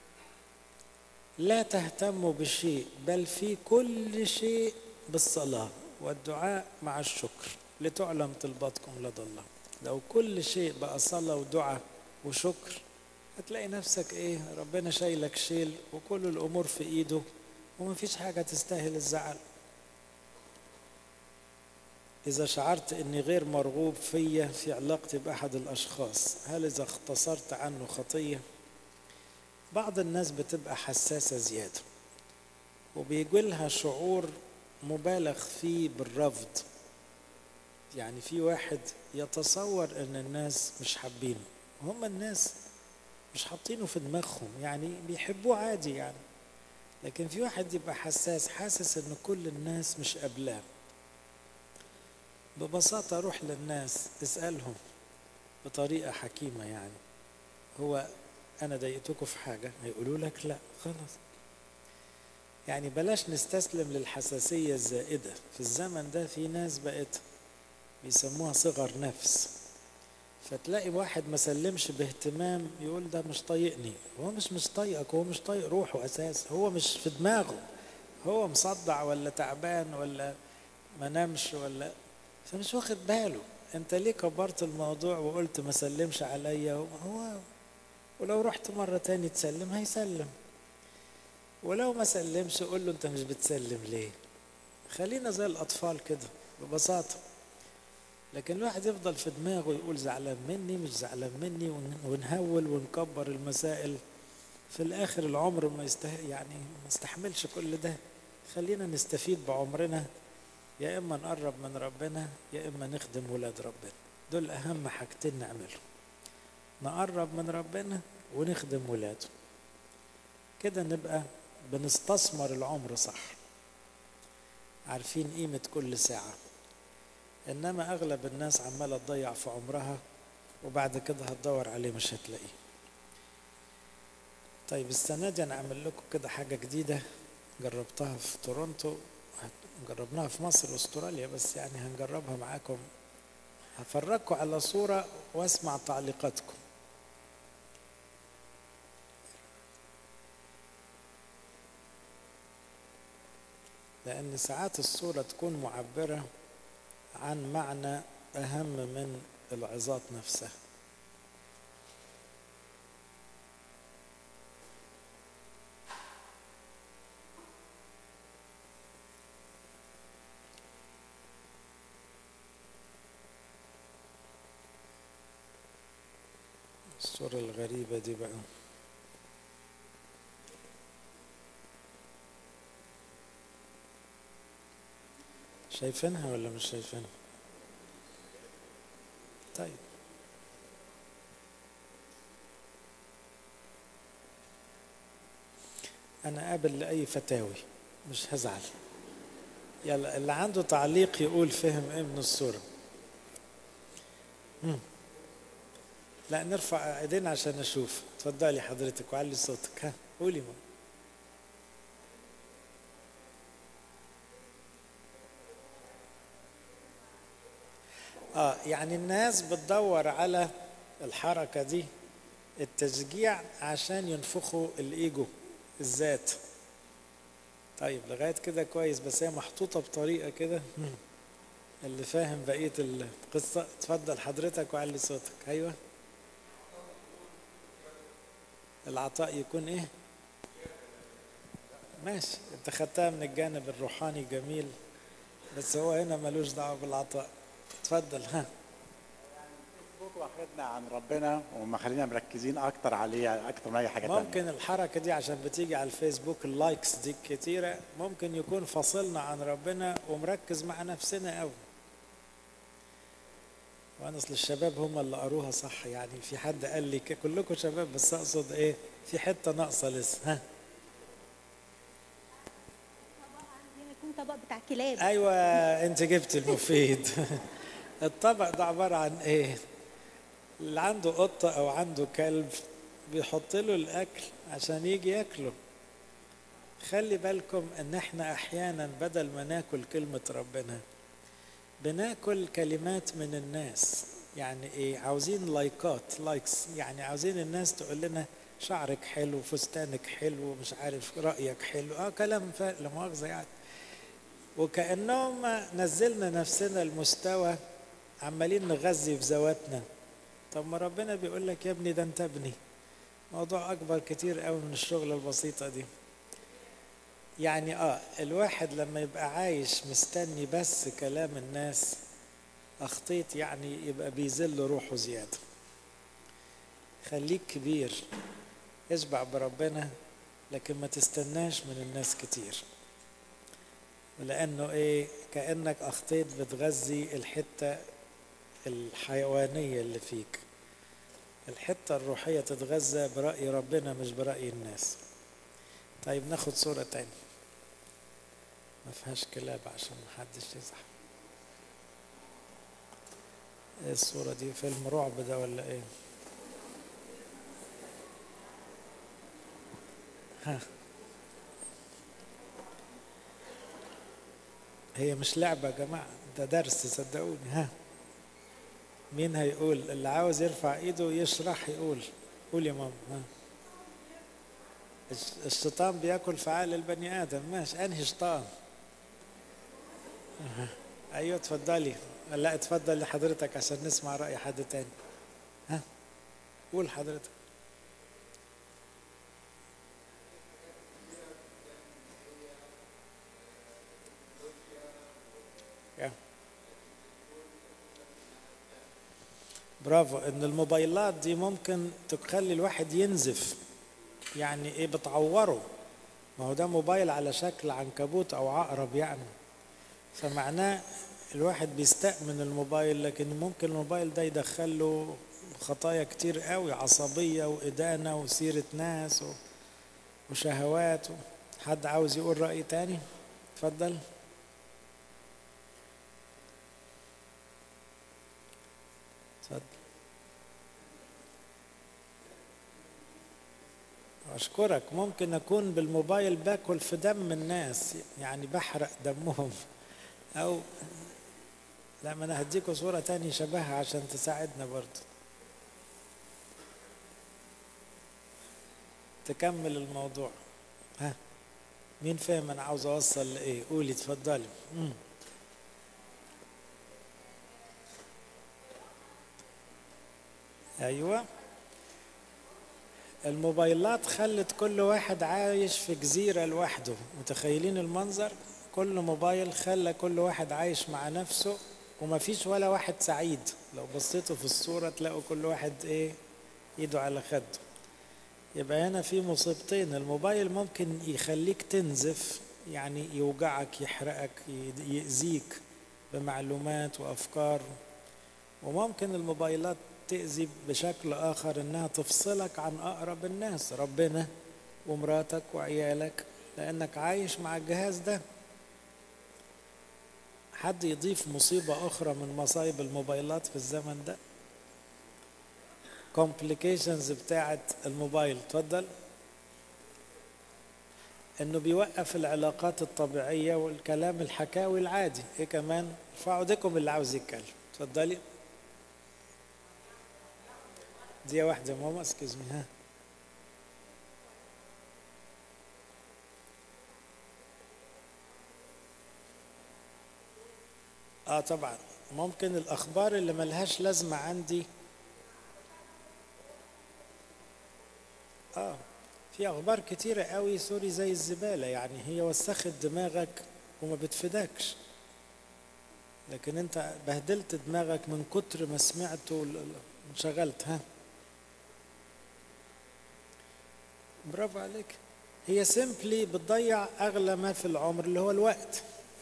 Speaker 2: لا تهتموا بشيء بل في كل شيء بالصلاة والدعاء مع الشكر لتعلم طلباتكم لدى الله لو كل شيء بقى صلاة ودعاء وشكر هتلاقي نفسك ايه ربنا شايلك شيل وكل الامور في ايده ومفيش حاجة تستاهل الزعل إذا شعرت إني غير مرغوب فيا في علاقتي بأحد الأشخاص هل إذا اختصرت عنه خطية بعض الناس بتبقى حساسة زيادة وبيجي لها شعور مبالغ فيه بالرفض يعني في واحد يتصور ان الناس مش حابينه هم الناس مش حاطينه في دماغهم يعني بيحبوه عادي يعني لكن في واحد يبقى حساس حاسس ان كل الناس مش قابلاه ببساطة روح للناس اسألهم بطريقة حكيمة يعني هو أنا ضايقتكم في حاجة هيقولوا لك لا خلاص يعني بلاش نستسلم للحساسية الزائدة في الزمن ده في ناس بقت بيسموها صغر نفس فتلاقي واحد ما سلمش باهتمام يقول ده مش طايقني هو مش مش طايقك هو مش طايق روحه اساس هو مش في دماغه هو مصدع ولا تعبان ولا ما نامش ولا فمش واخد باله انت ليه كبرت الموضوع وقلت ما سلمش عليا هو ولو رحت مرة تاني تسلم هيسلم ولو ما سلمش قول له انت مش بتسلم ليه خلينا زي الاطفال كده ببساطة لكن الواحد يفضل في دماغه يقول زعلان مني مش زعلان مني ونهول ونكبر المسائل في الاخر العمر ما يسته يعني ما يستحملش كل ده خلينا نستفيد بعمرنا يا اما نقرب من ربنا يا اما نخدم ولاد ربنا دول اهم حاجتين نعملهم نقرب من ربنا ونخدم ولاده كده نبقى بنستثمر العمر صح عارفين قيمة كل ساعة إنما أغلب الناس عمالة تضيع في عمرها وبعد كده هتدور عليه مش هتلاقيه طيب السنة دي أنا أعمل لكم كده حاجة جديدة جربتها في تورونتو جربناها في مصر واستراليا بس يعني هنجربها معاكم هفرجكم على صورة واسمع تعليقاتكم لأن ساعات الصورة تكون معبرة عن معنى أهم من العظات نفسها الصورة الغريبة دي بقى شايفينها ولا مش شايفينها طيب انا قابل لاي فتاوي مش هزعل يلا اللي عنده تعليق يقول فهم ايه من الصوره مم. لا نرفع ايدينا عشان نشوف اتفضلي حضرتك وعلي صوتك ها قولي ما. اه يعني الناس بتدور على الحركه دي التشجيع عشان ينفخوا الايجو الذات طيب لغايه كده كويس بس هي محطوطه بطريقه كده اللي فاهم بقيه القصه اتفضل حضرتك وعلي صوتك ايوه العطاء يكون ايه ماشي انت خدتها من الجانب الروحاني جميل بس هو هنا ملوش دعوه بالعطاء اتفضل ها
Speaker 3: فيسبوك واخدنا عن ربنا وما خلينا مركزين اكتر عليه اكتر من اي حاجه تانية
Speaker 2: ممكن الحركه دي عشان بتيجي على الفيسبوك اللايكس دي كتيره ممكن يكون فاصلنا عن ربنا ومركز مع نفسنا قوي وانا اصل الشباب هم اللي قروها صح يعني في حد قال لي ك- كلكم شباب بس اقصد ايه في حته ناقصه لسه ها
Speaker 4: عندي يكون طبق بتاع كلاب
Speaker 2: ايوه انت جبت المفيد الطبق ده عباره عن ايه اللي عنده قطه او عنده كلب بيحط له الاكل عشان يجي ياكله خلي بالكم ان احنا احيانا بدل ما ناكل كلمه ربنا بناكل كلمات من الناس يعني ايه عاوزين لايكات لايكس يعني عاوزين الناس تقول لنا شعرك حلو فستانك حلو مش عارف رايك حلو اه كلام فا- لا مؤاخذه يعني وكأنهم نزلنا نفسنا المستوى عمالين نغذي في ذواتنا طب ما ربنا بيقول لك يا ابني ده انت ابني موضوع اكبر كتير قوي من الشغلة البسيطة دي يعني اه الواحد لما يبقى عايش مستني بس كلام الناس اخطيت يعني يبقى بيذل روحه زيادة خليك كبير اشبع بربنا لكن ما تستناش من الناس كتير لانه ايه كانك اخطيت بتغذي الحته الحيوانيه اللي فيك الحته الروحيه تتغذى براي ربنا مش براي الناس طيب ناخد صوره تاني ما فيهاش كلاب عشان محدش يزعل ايه الصوره دي فيلم رعب ده ولا ايه ها هي مش لعبة يا جماعة ده درس صدقوني ها مين هيقول اللي عاوز يرفع ايده يشرح يقول قول يا ماما ها الش- الشيطان بياكل في عقل البني ادم ماشي انهي شيطان أها. ايوه اتفضلي لا اتفضل لحضرتك عشان نسمع رأي حد تاني ها قول حضرتك يا. برافو ان الموبايلات دي ممكن تخلي الواحد ينزف يعني ايه بتعوره ما هو ده موبايل على شكل عنكبوت او عقرب يعني فمعناه الواحد بيستأمن الموبايل لكن ممكن الموبايل ده يدخل له خطايا كتير قوي عصبية وإدانة وسيرة ناس و- وشهوات حد عاوز يقول رأي تاني اتفضل اتفضل أشكرك ممكن أكون بالموبايل باكل في دم الناس يعني بحرق دمهم أو لا ما أنا هديكوا صورة تاني شبهها عشان تساعدنا برضه تكمل الموضوع ها مين فاهم أنا عاوز أوصل لإيه قولي اتفضلي مم. أيوه الموبايلات خلت كل واحد عايش في جزيرة لوحده متخيلين المنظر كل موبايل خلى كل واحد عايش مع نفسه ومفيش ولا واحد سعيد لو بصيتوا في الصورة تلاقوا كل واحد ايه ايده على خده يبقى هنا في مصيبتين الموبايل ممكن يخليك تنزف يعني يوجعك يحرقك يأذيك بمعلومات وأفكار وممكن الموبايلات تأذي بشكل آخر إنها تفصلك عن أقرب الناس ربنا ومراتك وعيالك لأنك عايش مع الجهاز ده حد يضيف مصيبة أخرى من مصايب الموبايلات في الزمن ده complications بتاعة الموبايل اتفضل انه بيوقف العلاقات الطبيعية والكلام الحكاوي العادي ايه كمان ارفعوا ايديكم اللي عاوز يتكلم اتفضلي دي واحدة يا ماما اسكيز مي ها اه طبعا ممكن الاخبار اللي ملهاش لازمة عندي اه في اخبار كتيرة قوي سوري زي الزبالة يعني هي وسخت دماغك وما بتفيدكش لكن انت بهدلت دماغك من كتر ما سمعت وانشغلت ها برافو عليك هي سيمبلي بتضيع اغلى ما في العمر اللي هو الوقت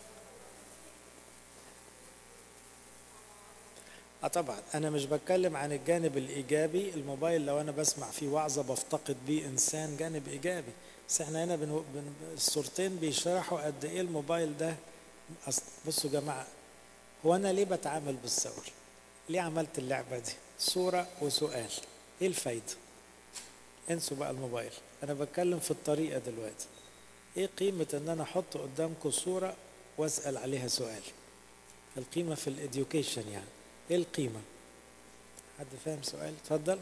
Speaker 2: اه طبعا انا مش بتكلم عن الجانب الايجابي الموبايل لو انا بسمع فيه وعظه بفتقد بيه انسان جانب ايجابي بس احنا هنا بن... بن... الصورتين بيشرحوا قد ايه الموبايل ده أص... بصوا يا جماعه هو انا ليه بتعامل بالصور ليه عملت اللعبه دي صوره وسؤال ايه الفايده انسوا بقى الموبايل انا بتكلم في الطريقه دلوقتي ايه قيمه ان انا احط قدامكم صوره واسال عليها سؤال القيمه في الاديوكيشن يعني ايه القيمه حد فاهم سؤال اتفضل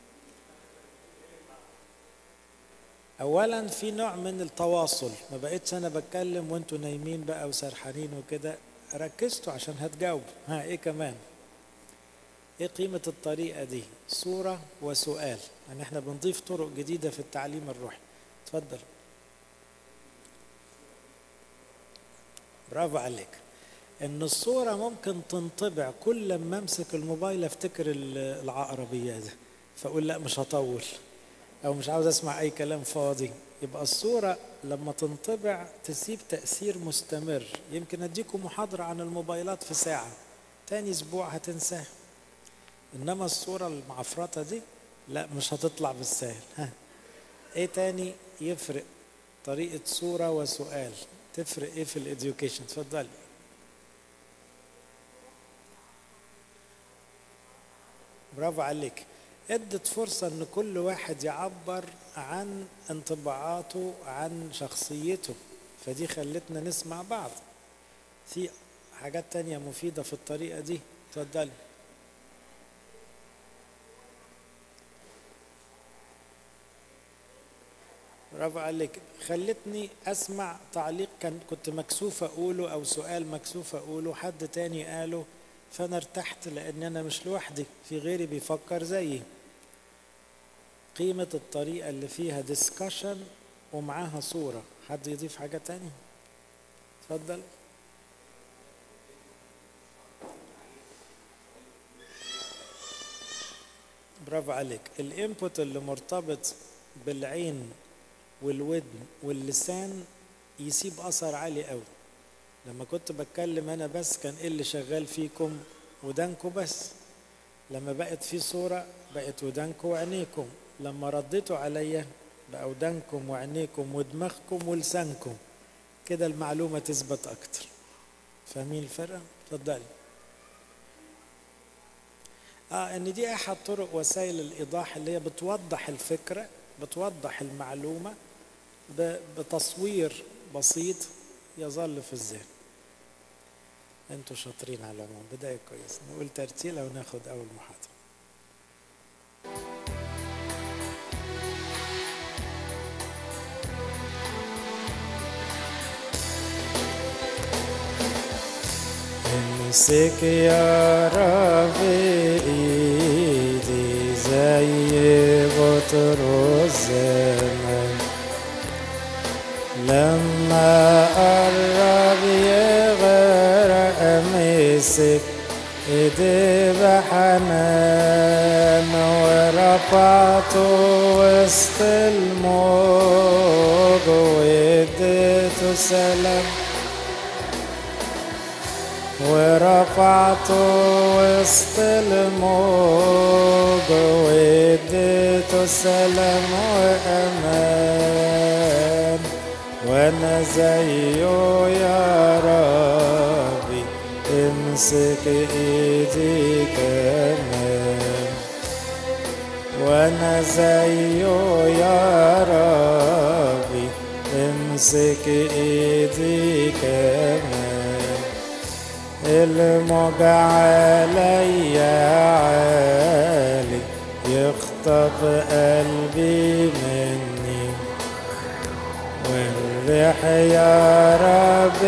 Speaker 2: اولا في نوع من التواصل ما بقتش انا بتكلم وانتوا نايمين بقى وسرحانين وكده ركزتوا عشان هتجاوبوا ها ايه كمان ايه قيمة الطريقة دي صورة وسؤال يعني احنا بنضيف طرق جديدة في التعليم الروحي اتفضل برافو عليك ان الصورة ممكن تنطبع كل لما امسك الموبايل افتكر العقربية ده فاقول لا مش هطول او مش عاوز اسمع اي كلام فاضي يبقى الصورة لما تنطبع تسيب تأثير مستمر يمكن اديكم محاضرة عن الموبايلات في ساعة تاني اسبوع هتنساها انما الصورة المعفرطة دي لا مش هتطلع بالسهل ها ايه تاني يفرق طريقة صورة وسؤال تفرق ايه في الاديوكيشن اتفضلي برافو عليك ادت فرصة ان كل واحد يعبر عن انطباعاته عن شخصيته فدي خلتنا نسمع بعض في حاجات تانية مفيدة في الطريقة دي اتفضلي برافو عليك خلتني اسمع تعليق كان كنت مكسوف اقوله او سؤال مكسوف اقوله حد تاني قاله فانا ارتحت لان انا مش لوحدي في غيري بيفكر زيي قيمة الطريقة اللي فيها ديسكشن ومعاها صورة حد يضيف حاجة تاني اتفضل برافو عليك الانبوت اللي مرتبط بالعين والودن واللسان يسيب اثر عالي قوي لما كنت بتكلم انا بس كان ايه اللي شغال فيكم ودانكم بس لما بقت في صورة بقت ودانكم وعينيكم لما رديتوا عليا بقى ودانكم وعينيكم ودماغكم ولسانكم كده المعلومة تثبت أكتر فاهمين الفرق؟ اتفضلي اه ان دي احد طرق وسائل الايضاح اللي هي بتوضح الفكره بتوضح المعلومة ب- بتصوير بسيط يظل في الذهن انتوا شاطرين على العموم بداية كويس نقول ترتيلة وناخد أول محاضرة امسك يا رب ايدي زي بطرس زمان لما قرب يغرق مسك ايدي بحنان ورفعته وسط الموج واديته سلام ورفعته وسط الموج واديته سلام وامان وانا زيه يا ربي امسك ايدي كمان وانا زيه يا ربي امسك ايدي كمان الموج عليا عالي يخطف قلبي مني والريح يا رب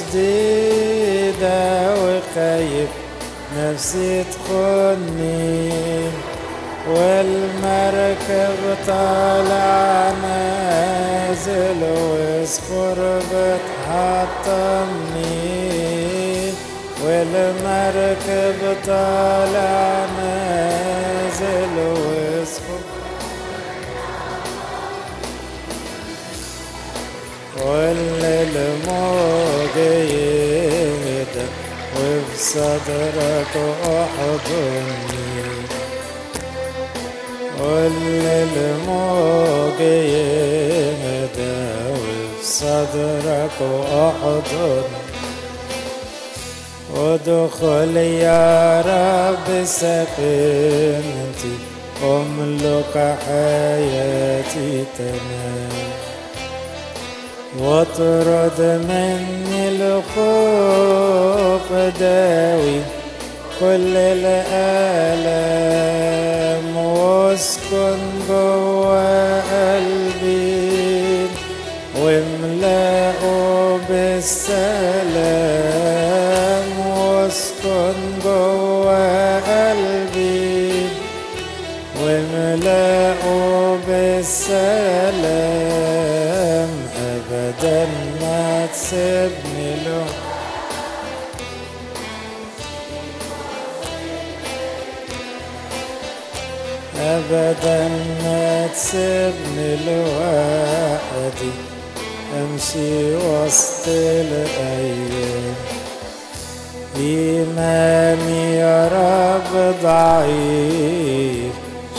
Speaker 2: شديدة وخايف نفسي تخني والمركب طالع نازل وصخور بتحطمني والمركب طالع نازل وصخور والموج يهدى وفي صدرك احضني والموج يهدى وفي صدرك احضني ادخل يا رب سكنتي املك حياتي تمام واطرد مني الخوف داوي كل الآلام واسكن جوا قلبي واملأه بالسلام واسكن جوا قلبي واملأه بالسلام أبدا ما تسيبني له أبدا ما تسيبني لوحدي أمشي وسط الأيام إيماني يا رب ضعيف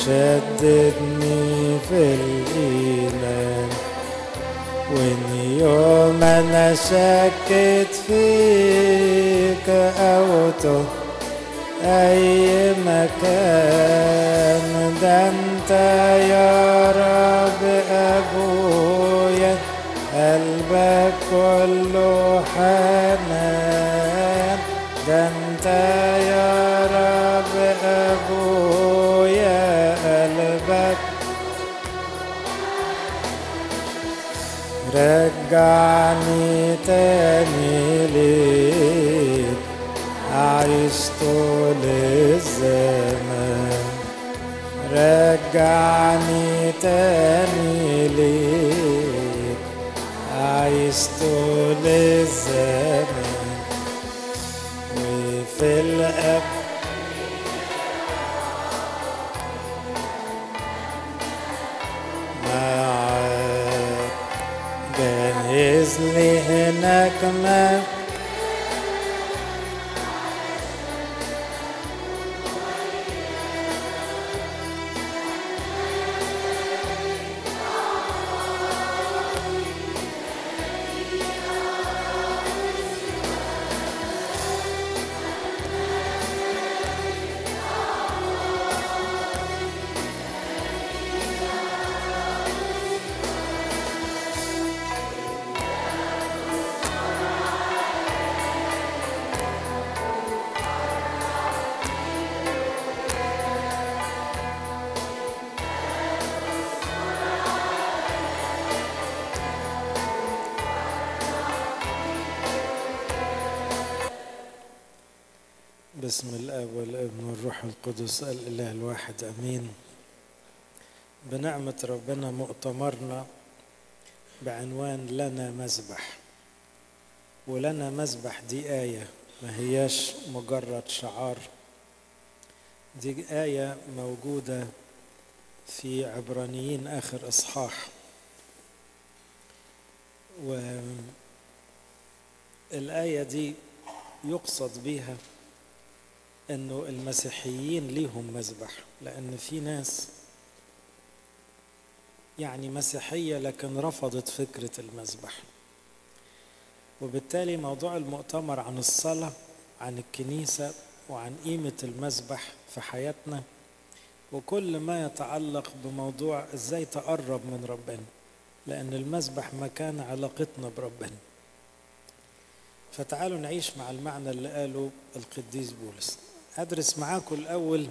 Speaker 2: شددني في الإيمان وإن يوم أنا شكت فيك أو تهت أي مكان ده أنت يا رب أبويا قلبك كله حنان ده أنت يا رب أبويا قلبك رجعني تاني ليك أعيش طول الزمان رجعني تاني ليك أعيش طول الزمان وفي الأب معاك جهز لي هناك ما باسم الاب والابن والروح القدس الاله الواحد امين بنعمه ربنا مؤتمرنا بعنوان لنا مذبح ولنا مذبح دي ايه ما هياش مجرد شعار دي ايه موجوده في عبرانيين اخر اصحاح والآية دي يقصد بيها انه المسيحيين ليهم مذبح لان في ناس يعني مسيحية لكن رفضت فكرة المذبح وبالتالي موضوع المؤتمر عن الصلاة عن الكنيسة وعن قيمة المذبح في حياتنا وكل ما يتعلق بموضوع ازاي تقرب من ربنا لأن المذبح مكان علاقتنا بربنا فتعالوا نعيش مع المعنى اللي قاله القديس بولس أدرس معاكم الأول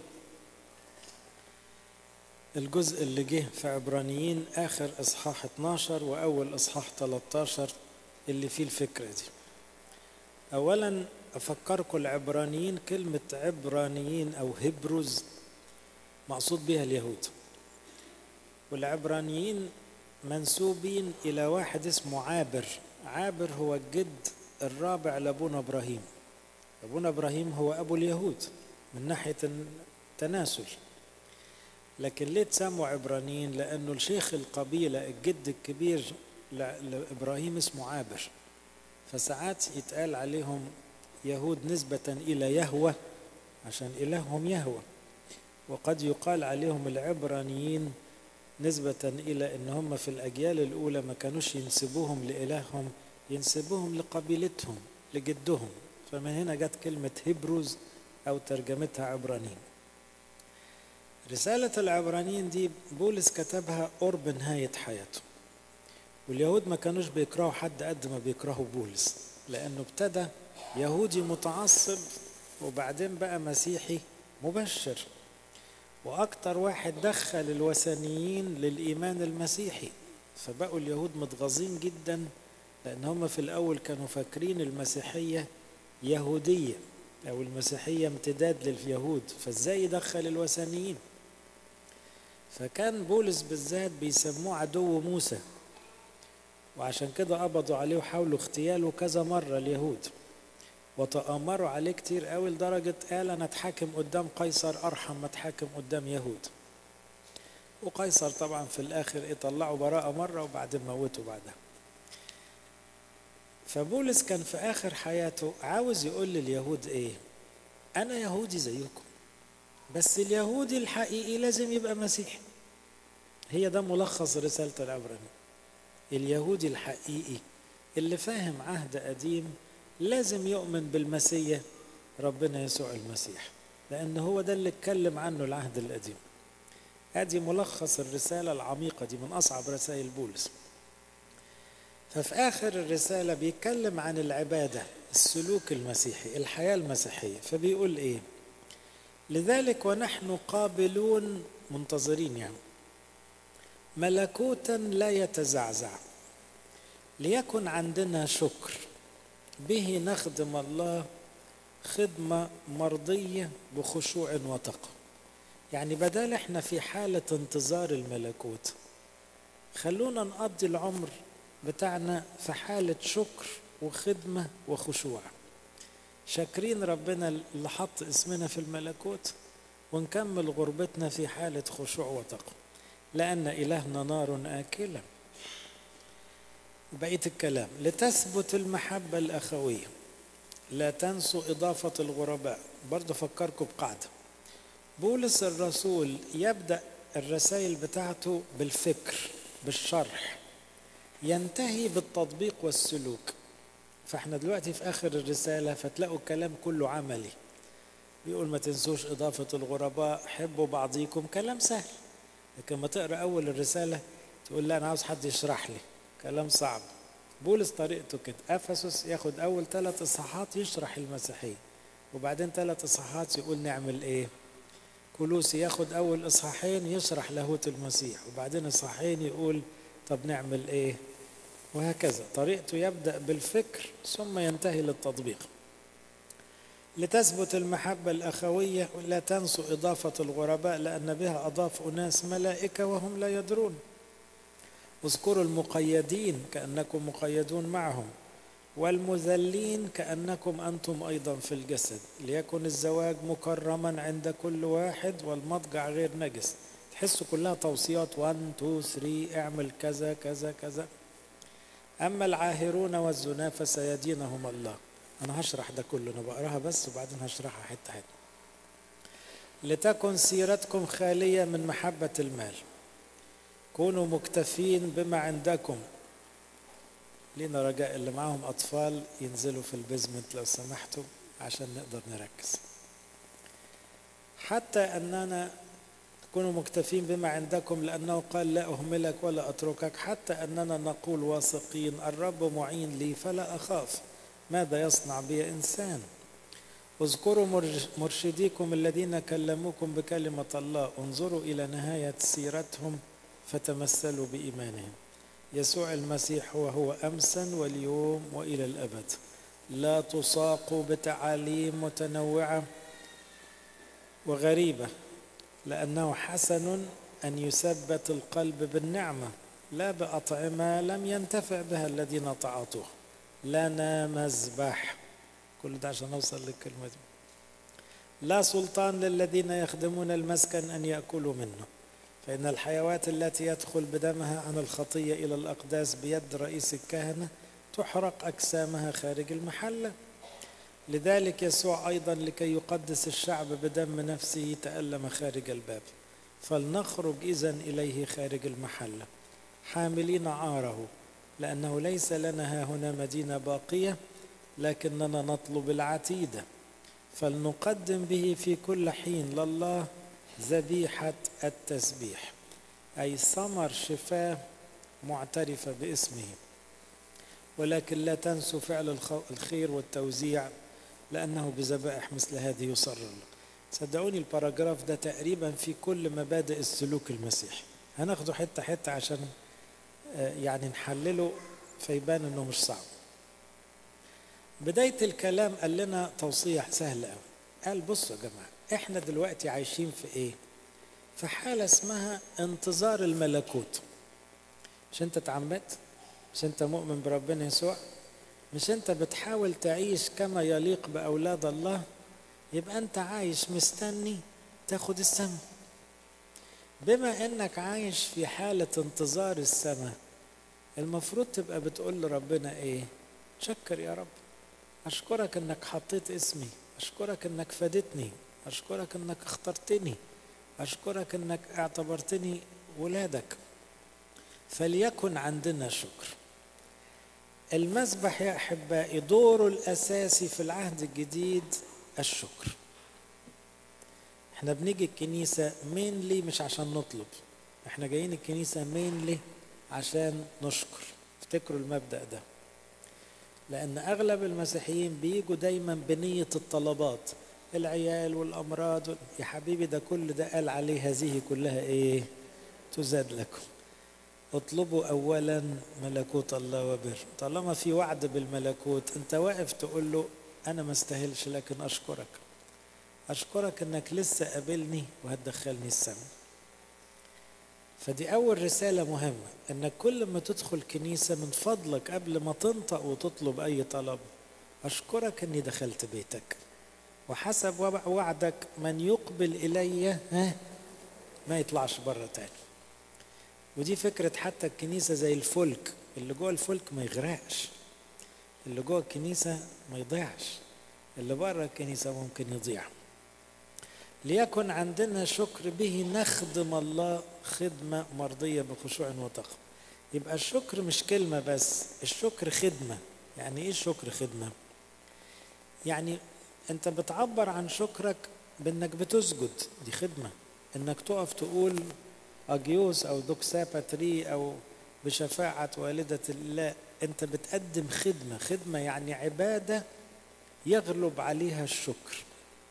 Speaker 2: الجزء اللي جه في عبرانيين آخر إصحاح 12 وأول إصحاح 13 اللي فيه الفكرة دي أولا أفكركم العبرانيين كلمة عبرانيين أو هبروز مقصود بها اليهود والعبرانيين منسوبين إلى واحد اسمه عابر عابر هو الجد الرابع لأبونا إبراهيم أبونا إبراهيم هو أبو اليهود من ناحية التناسل لكن ليه تسموا عبرانيين لأنه الشيخ القبيلة الجد الكبير لإبراهيم اسمه عابر فساعات يتقال عليهم يهود نسبة إلى يهوى عشان إلههم يهوى وقد يقال عليهم العبرانيين نسبة إلى أن هم في الأجيال الأولى ما كانوش ينسبوهم لإلههم ينسبوهم لقبيلتهم لجدهم فمن هنا جت كلمة هبروز أو ترجمتها عبرانيين رسالة العبرانيين دي بولس كتبها قرب نهاية حياته واليهود ما كانوش بيكرهوا حد قد ما بيكرهوا بولس لأنه ابتدى يهودي متعصب وبعدين بقى مسيحي مبشر وأكتر واحد دخل الوثنيين للإيمان المسيحي فبقوا اليهود متغاظين جدا لأن هم في الأول كانوا فاكرين المسيحية يهودية أو المسيحية امتداد لليهود فإزاي يدخل الوثنيين فكان بولس بالذات بيسموه عدو موسى وعشان كده قبضوا عليه وحاولوا اغتياله كذا مرة اليهود وتآمروا عليه كتير قوي لدرجة قال أنا أتحاكم قدام قيصر أرحم ما أتحاكم قدام يهود وقيصر طبعا في الآخر يطلعوا براءة مرة وبعدين موتوا بعدها فبولس كان في آخر حياته عاوز يقول لليهود إيه أنا يهودي زيكم بس اليهودي الحقيقي لازم يبقى مسيحي هي ده ملخص رسالة العبراني اليهودي الحقيقي اللي فاهم عهد قديم لازم يؤمن بالمسيح ربنا يسوع المسيح لأن هو ده اللي اتكلم عنه العهد القديم ادي ملخص الرسالة العميقة دي من أصعب رسائل بولس ففي آخر الرسالة بيتكلم عن العبادة السلوك المسيحي الحياة المسيحية فبيقول إيه لذلك ونحن قابلون منتظرين يعني ملكوتا لا يتزعزع ليكن عندنا شكر به نخدم الله خدمة مرضية بخشوع وتقوى يعني بدل احنا في حالة انتظار الملكوت خلونا نقضي العمر بتاعنا في حالة شكر وخدمة وخشوع شاكرين ربنا اللي حط اسمنا في الملكوت ونكمل غربتنا في حالة خشوع وتقوى لأن إلهنا نار آكلة بقية الكلام لتثبت المحبة الأخوية لا تنسوا إضافة الغرباء برضو فكركم بقاعدة بولس الرسول يبدأ الرسائل بتاعته بالفكر بالشرح ينتهي بالتطبيق والسلوك فاحنا دلوقتي في آخر الرسالة فتلاقوا الكلام كله عملي بيقول ما تنسوش إضافة الغرباء حبوا بعضيكم كلام سهل لكن ما تقرأ أول الرسالة تقول لا أنا عاوز حد يشرح لي كلام صعب بولس طريقته كده افسس ياخد اول ثلاث اصحاحات يشرح المسيحيه وبعدين ثلاث اصحاحات يقول نعمل ايه كولوسي ياخد اول اصحاحين يشرح لاهوت المسيح وبعدين اصحاحين يقول طب نعمل ايه وهكذا طريقته يبدا بالفكر ثم ينتهي للتطبيق لتثبت المحبة الأخوية ولا تنسوا إضافة الغرباء لأن بها أضاف أناس ملائكة وهم لا يدرون اذكروا المقيدين كأنكم مقيدون معهم والمذلين كأنكم أنتم أيضا في الجسد ليكن الزواج مكرما عند كل واحد والمضجع غير نجس تحسوا كلها توصيات 1 2 3 اعمل كذا كذا كذا أما العاهرون والزنا فسيدينهم الله أنا هشرح ده كله أنا بقراها بس وبعدين هشرحها حتة حتة لتكن سيرتكم خالية من محبة المال كونوا مكتفين بما عندكم لينا رجاء اللي معاهم أطفال ينزلوا في البيزمنت لو سمحتوا عشان نقدر نركز حتى أننا كونوا مكتفين بما عندكم لأنه قال لا أهملك ولا أتركك حتى أننا نقول واثقين الرب معين لي فلا أخاف ماذا يصنع بي إنسان اذكروا مرشديكم الذين كلموكم بكلمة الله انظروا إلى نهاية سيرتهم فتمثلوا بإيمانهم يسوع المسيح هو هو أمسا واليوم وإلى الأبد لا تساقوا بتعاليم متنوعة وغريبة لأنه حسن أن يثبت القلب بالنعمة لا بأطعمة لم ينتفع بها الذين تعاطوه لنا مذبح كل ده عشان أوصل للكلمة دي لا سلطان للذين يخدمون المسكن أن يأكلوا منه فإن الحيوات التي يدخل بدمها عن الخطية إلى الأقداس بيد رئيس الكهنة تحرق أجسامها خارج المحلة لذلك يسوع أيضا لكي يقدس الشعب بدم نفسه تألم خارج الباب فلنخرج إذا إليه خارج المحلة حاملين عاره لأنه ليس لنا ها هنا مدينة باقية لكننا نطلب العتيدة فلنقدم به في كل حين لله ذبيحة التسبيح أي ثمر شفاه معترفة باسمه ولكن لا تنسوا فعل الخير والتوزيع لأنه بذبائح مثل هذه يصر الله صدقوني الباراجراف ده تقريبا في كل مبادئ السلوك المسيحي هناخده حتة حتة عشان يعني نحلله فيبان انه مش صعب بداية الكلام قال لنا توصية سهلة قوي قال بصوا يا جماعة احنا دلوقتي عايشين في ايه في حالة اسمها انتظار الملكوت مش انت اتعمدت مش انت مؤمن بربنا يسوع مش انت بتحاول تعيش كما يليق بأولاد الله يبقى انت عايش مستني تاخد السماء بما انك عايش في حالة انتظار السماء المفروض تبقى بتقول لربنا ايه شكر يا رب اشكرك انك حطيت اسمي اشكرك انك فادتني اشكرك انك اخترتني اشكرك انك اعتبرتني ولادك فليكن عندنا شكر المسبح يا احبائي دوره الاساسي في العهد الجديد الشكر احنا بنيجي الكنيسة مينلي مش عشان نطلب احنا جايين الكنيسة مينلي عشان نشكر افتكروا المبدأ ده لأن أغلب المسيحيين بيجوا دايما بنية الطلبات العيال والأمراض يا حبيبي ده كل ده قال عليه هذه كلها إيه تزاد لكم اطلبوا أولا ملكوت الله وبر طالما في وعد بالملكوت أنت واقف تقول له أنا ما استاهلش لكن أشكرك أشكرك أنك لسه قابلني وهتدخلني السماء فدي أول رسالة مهمة أنك كل ما تدخل كنيسة من فضلك قبل ما تنطق وتطلب أي طلب أشكرك أني دخلت بيتك وحسب وعدك من يقبل إلي ها ما يطلعش بره تاني ودي فكرة حتى الكنيسة زي الفلك اللي جوه الفلك ما يغرقش اللي جوه الكنيسة ما يضيعش اللي بره الكنيسة ممكن يضيع ليكن عندنا شكر به نخدم الله خدمة مرضية بخشوع وتقوى يبقى الشكر مش كلمة بس الشكر خدمة يعني ايه الشكر خدمة يعني انت بتعبر عن شكرك بانك بتسجد دي خدمة انك تقف تقول اجيوس او دوكسا باتري او بشفاعة والدة الله انت بتقدم خدمة خدمة يعني عبادة يغلب عليها الشكر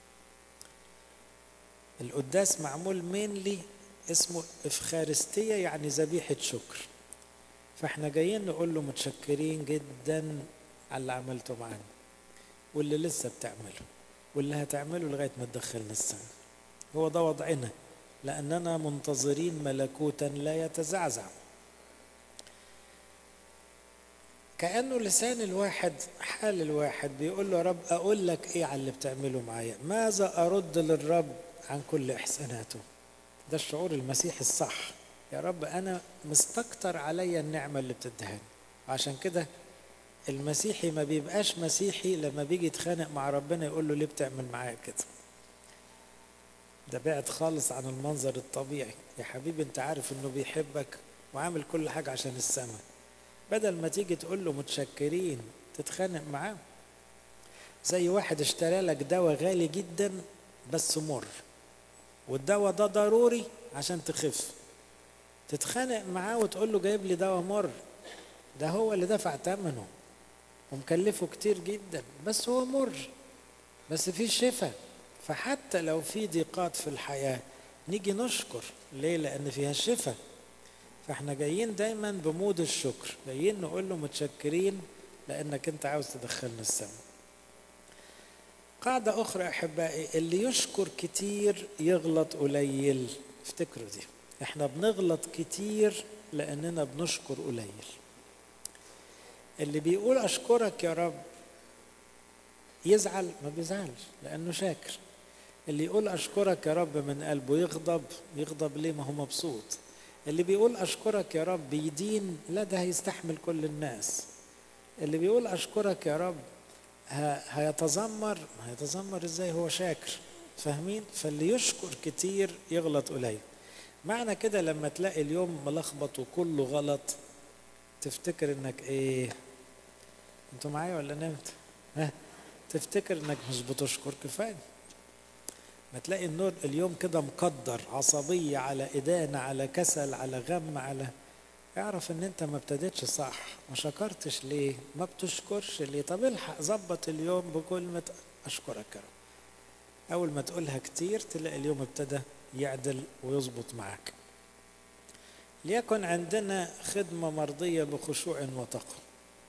Speaker 2: القداس معمول مينلي اسمه افخارستية يعني ذبيحة شكر فاحنا جايين نقول له متشكرين جدا على اللي عملته معانا واللي لسه بتعمله واللي هتعمله لغاية ما تدخلنا السماء هو ده وضعنا لأننا منتظرين ملكوتا لا يتزعزع كأنه لسان الواحد حال الواحد بيقول له يا رب أقول لك إيه على اللي بتعمله معايا ماذا أرد للرب عن كل إحساناته ده الشعور المسيحي الصح يا رب أنا مستكتر عليا النعمة اللي بتدهاني عشان كده المسيحي ما بيبقاش مسيحي لما بيجي يتخانق مع ربنا يقول له ليه بتعمل معايا كده ده بعد خالص عن المنظر الطبيعي يا حبيبي انت عارف انه بيحبك وعامل كل حاجة عشان السماء بدل ما تيجي تقول له متشكرين تتخانق معاه زي واحد اشترى لك دواء غالي جدا بس مر والدواء ده ضروري عشان تخف تتخانق معاه وتقول له جايب لي دواء مر ده هو اللي دفع ثمنه ومكلفه كتير جدا بس هو مر بس في شفاء فحتى لو في ضيقات في الحياة نيجي نشكر ليه لأن فيها شفاء فاحنا جايين دايما بمود الشكر جايين نقول له متشكرين لأنك أنت عاوز تدخلنا السماء قاعدة أخرى أحبائي اللي يشكر كتير يغلط قليل افتكروا دي احنا بنغلط كتير لأننا بنشكر قليل اللي بيقول أشكرك يا رب يزعل ما بيزعلش لأنه شاكر اللي يقول أشكرك يا رب من قلبه يغضب يغضب ليه ما هو مبسوط اللي بيقول أشكرك يا رب يدين لا ده هيستحمل كل الناس اللي بيقول أشكرك يا رب هيتذمر ما هيتذمر ازاي هو شاكر فاهمين فاللي يشكر كتير يغلط قليل معنى كده لما تلاقي اليوم ملخبط وكله غلط تفتكر انك ايه انتوا معايا ولا نمت ها تفتكر انك مش بتشكر كفايه ما تلاقي النور اليوم كده مقدر عصبية على إدانة على كسل على غم على اعرف ان انت ما ابتديتش صح ما شكرتش ليه ما بتشكرش ليه طب الحق ظبط اليوم بكلمة اشكرك يا رب اول ما تقولها كتير تلاقي اليوم ابتدى يعدل ويظبط معاك ليكن عندنا خدمة مرضية بخشوع وتقوى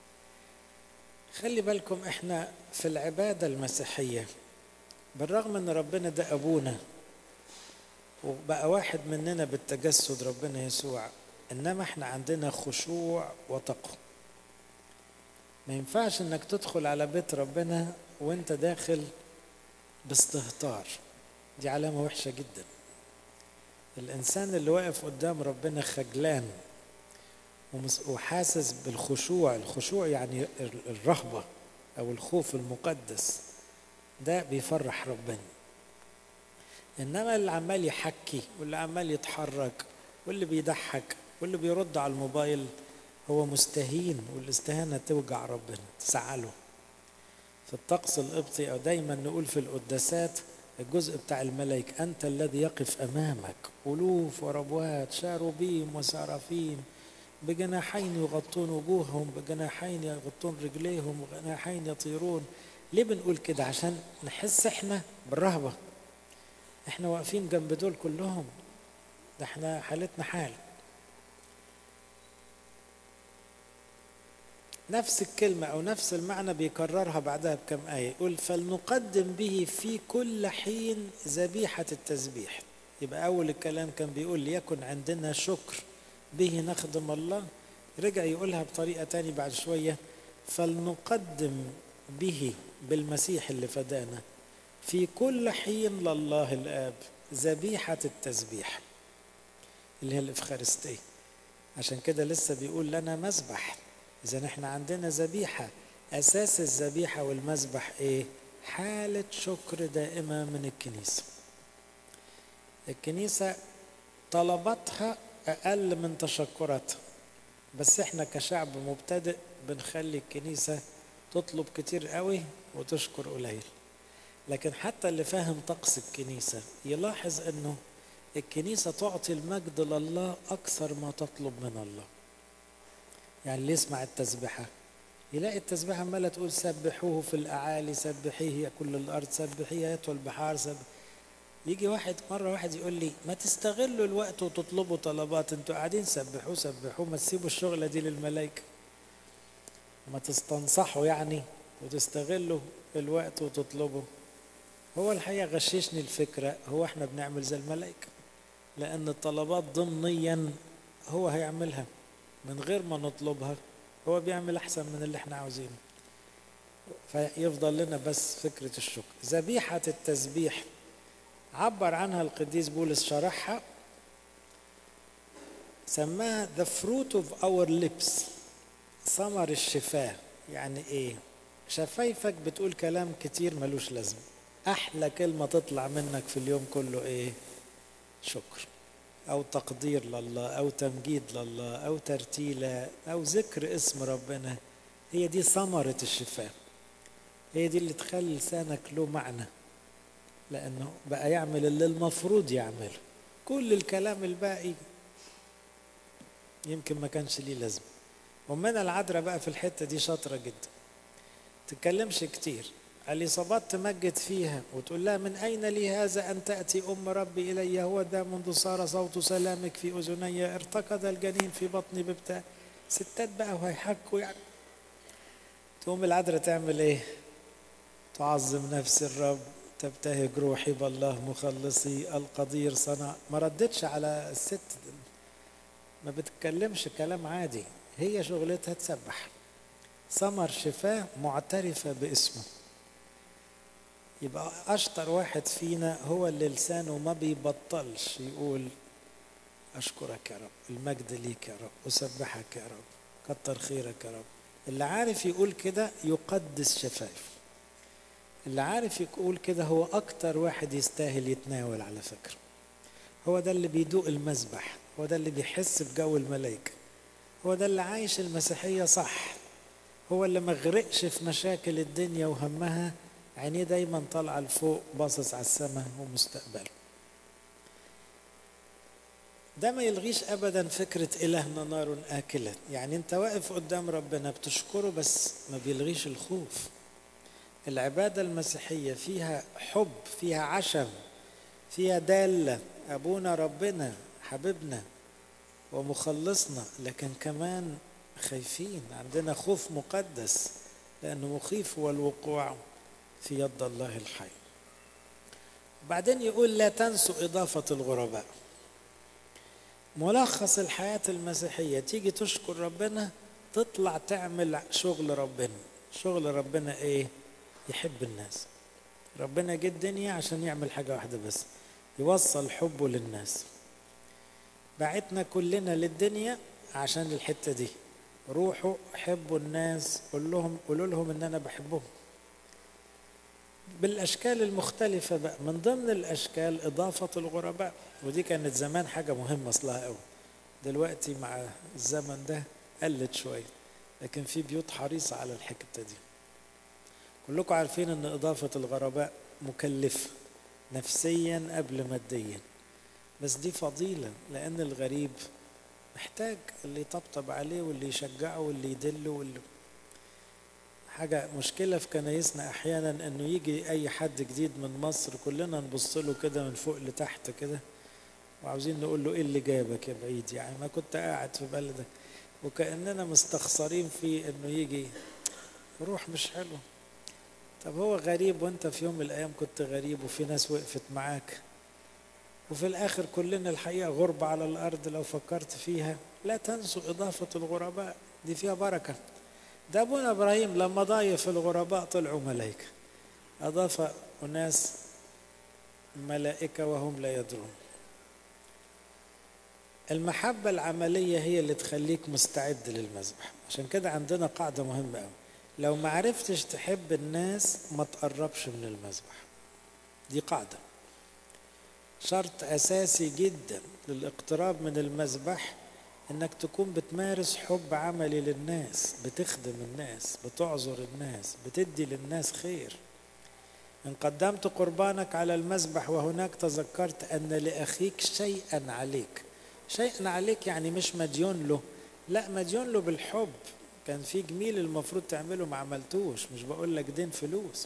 Speaker 2: خلي بالكم احنا في العبادة المسيحية بالرغم ان ربنا ده ابونا وبقى واحد مننا بالتجسد ربنا يسوع انما احنا عندنا خشوع وتقوى ما ينفعش انك تدخل على بيت ربنا وانت داخل باستهتار دي علامة وحشة جدا الانسان اللي واقف قدام ربنا خجلان وحاسس بالخشوع الخشوع يعني الرهبة او الخوف المقدس ده بيفرح ربنا انما اللي عمال يحكي واللي عمال يتحرك واللي بيضحك واللي بيرد على الموبايل هو مستهين والاستهانة توجع ربنا تزعله في الطقس القبطي أو دايما نقول في القداسات الجزء بتاع الملائكة أنت الذي يقف أمامك ألوف وربوات شاروبيم وسرافيم بجناحين يغطون وجوههم بجناحين يغطون رجليهم وجناحين يطيرون ليه بنقول كده عشان نحس احنا بالرهبة احنا واقفين جنب دول كلهم ده احنا حالتنا حال نفس الكلمة أو نفس المعنى بيكررها بعدها بكم آية يقول فلنقدم به في كل حين ذبيحة التسبيح يبقى أول الكلام كان بيقول ليكن عندنا شكر به نخدم الله رجع يقولها بطريقة تاني بعد شوية فلنقدم به بالمسيح اللي فدانا في كل حين لله الآب ذبيحة التسبيح اللي هي الإفخارستية عشان كده لسه بيقول لنا مذبح إذا احنا عندنا ذبيحة أساس الذبيحة والمذبح إيه؟ حالة شكر دائمة من الكنيسة الكنيسة طلباتها أقل من تشكراتها بس احنا كشعب مبتدئ بنخلي الكنيسة تطلب كتير قوي وتشكر قليل لكن حتى اللي فاهم طقس الكنيسة يلاحظ انه الكنيسة تعطي المجد لله أكثر ما تطلب من الله يعني اللي يسمع التسبحة يلاقي التسبيحة عمالة تقول سبحوه في الأعالي سبحيه يا كل الأرض سبحيه يا البحار سبح يجي واحد مرة واحد يقول لي ما تستغلوا الوقت وتطلبوا طلبات انتوا قاعدين سبحوه سبحوه ما تسيبوا الشغلة دي للملائكة ما تستنصحوا يعني وتستغلوا الوقت وتطلبوا هو الحقيقة غششني الفكرة هو احنا بنعمل زي الملائكة لأن الطلبات ضمنيا هو هيعملها من غير ما نطلبها هو بيعمل أحسن من اللي احنا عاوزينه فيفضل لنا بس فكرة الشكر ذبيحة التسبيح عبر عنها القديس بولس شرحها سماها the fruit of our lips ثمر الشفاه يعني ايه شفايفك بتقول كلام كتير ملوش لازمه احلى كلمه تطلع منك في اليوم كله ايه شكر او تقدير لله او تمجيد لله او ترتيله او ذكر اسم ربنا هي دي ثمره الشفاه هي دي اللي تخلي لسانك له معنى لانه بقى يعمل اللي المفروض يعمله كل الكلام الباقي يمكن ما كانش ليه لازمه ومنا العذراء بقى في الحته دي شاطره جدا تتكلمش كتير الإصابات تمجد فيها وتقول لها من أين لي هذا أن تأتي أم ربي إلي هو ده منذ صار صوت سلامك في أذني ارتقد الجنين في بطني ببتاع ستات بقى وهيحكوا يعني تقوم العذراء تعمل إيه؟ تعظم نفس الرب تبتهج روحي بالله مخلصي القدير صنع ما ردتش على الست ما بتتكلمش كلام عادي هي شغلتها تسبح ثمر شفاه معترفة باسمه يبقى أشطر واحد فينا هو اللي لسانه ما بيبطلش يقول أشكرك يا رب المجد ليك يا رب أسبحك يا رب كتر خيرك يا رب اللي عارف يقول كده يقدس شفايفه اللي عارف يقول كده هو أكتر واحد يستاهل يتناول على فكرة هو ده اللي بيدوق المذبح هو ده اللي بيحس بجو الملائكة هو ده اللي عايش المسيحية صح هو اللي مغرقش في مشاكل الدنيا وهمها عينيه دايما طالعة لفوق باصص على السماء ومستقبله ده ما يلغيش ابدا فكرة الهنا نار اكلة يعني انت واقف قدام ربنا بتشكره بس ما بيلغيش الخوف العبادة المسيحية فيها حب فيها عشم فيها دالة ابونا ربنا حبيبنا ومخلصنا لكن كمان خايفين عندنا خوف مقدس لأنه مخيف هو الوقوع في يد الله الحي بعدين يقول لا تنسوا إضافة الغرباء ملخص الحياة المسيحية تيجي تشكر ربنا تطلع تعمل شغل ربنا شغل ربنا ايه يحب الناس ربنا جه الدنيا عشان يعمل حاجة واحدة بس يوصل حبه للناس بعتنا كلنا للدنيا عشان الحتة دي روحوا حبوا الناس قول لهم قولوا لهم ان انا بحبهم بالاشكال المختلفه بقى من ضمن الاشكال اضافه الغرباء ودي كانت زمان حاجه مهمه اصلها قوي دلوقتي مع الزمن ده قلت شويه لكن في بيوت حريصه على الحته دي كلكم عارفين ان اضافه الغرباء مكلفه نفسيا قبل ماديا بس دي فضيله لان الغريب محتاج اللي يطبطب عليه واللي يشجعه واللي يدله واللي حاجة مشكلة في كنايسنا أحيانا إنه يجي أي حد جديد من مصر كلنا نبص له كده من فوق لتحت كده وعاوزين نقول له إيه اللي جابك يا بعيد يعني ما كنت قاعد في بلدك وكأننا مستخسرين فيه إنه يجي روح مش حلو طب هو غريب وأنت في يوم من الأيام كنت غريب وفي ناس وقفت معاك وفي الآخر كلنا الحقيقة غربة على الأرض لو فكرت فيها لا تنسوا إضافة الغرباء دي فيها بركة ده أبونا إبراهيم لما ضايف الغرباء طلعوا ملائكة أضاف أناس ملائكة وهم لا يدرون المحبة العملية هي اللي تخليك مستعد للمذبح عشان كده عندنا قاعدة مهمة أوي لو ما عرفتش تحب الناس ما تقربش من المذبح دي قاعده شرط اساسي جدا للاقتراب من المذبح انك تكون بتمارس حب عملي للناس بتخدم الناس بتعذر الناس بتدي للناس خير ان قدمت قربانك على المذبح وهناك تذكرت ان لاخيك شيئا عليك شيئا عليك يعني مش مديون له لا مديون له بالحب كان في جميل المفروض تعمله ما عملتوش مش بقول لك دين فلوس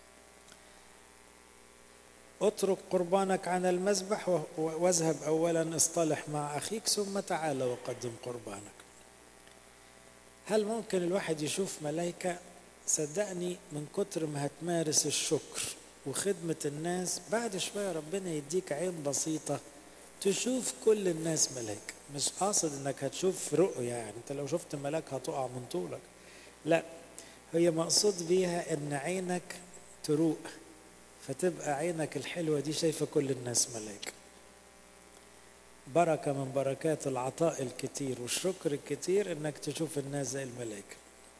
Speaker 2: اترك قربانك عن المذبح واذهب اولا اصطلح مع اخيك ثم تعال وقدم قربانك هل ممكن الواحد يشوف ملائكه صدقني من كتر ما هتمارس الشكر وخدمة الناس بعد شوية ربنا يديك عين بسيطة تشوف كل الناس ملاك مش قاصد انك هتشوف رؤية يعني انت لو شفت ملاك هتقع من طولك لا هي مقصود بيها ان عينك تروق فتبقى عينك الحلوة دي شايفة كل الناس ملاك بركة من بركات العطاء الكتير والشكر الكتير انك تشوف الناس زي الملائكة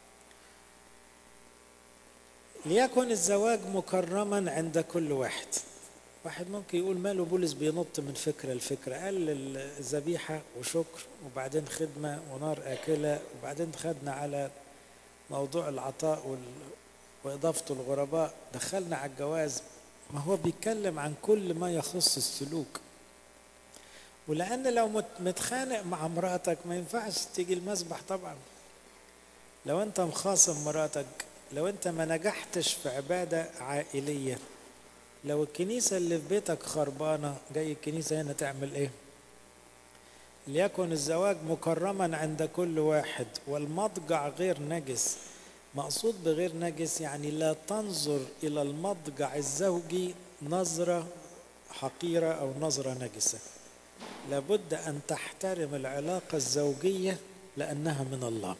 Speaker 2: ليكن الزواج مكرما عند كل واحد واحد ممكن يقول ماله بولس بينط من فكرة لفكرة قال الذبيحة وشكر وبعدين خدمة ونار آكلة وبعدين خدنا على موضوع العطاء وال... وإضافة الغرباء دخلنا على الجواز ما هو بيتكلم عن كل ما يخص السلوك ولأن لو متخانق مع مراتك ما ينفعش تيجي المسبح طبعا لو أنت مخاصم مراتك لو أنت ما نجحتش في عبادة عائلية لو الكنيسة اللي في بيتك خربانة جاي الكنيسة هنا تعمل إيه؟ ليكن الزواج مكرما عند كل واحد والمضجع غير نجس مقصود بغير نجس يعني لا تنظر إلى المضجع الزوجي نظرة حقيرة أو نظرة نجسة لابد أن تحترم العلاقة الزوجية لأنها من الله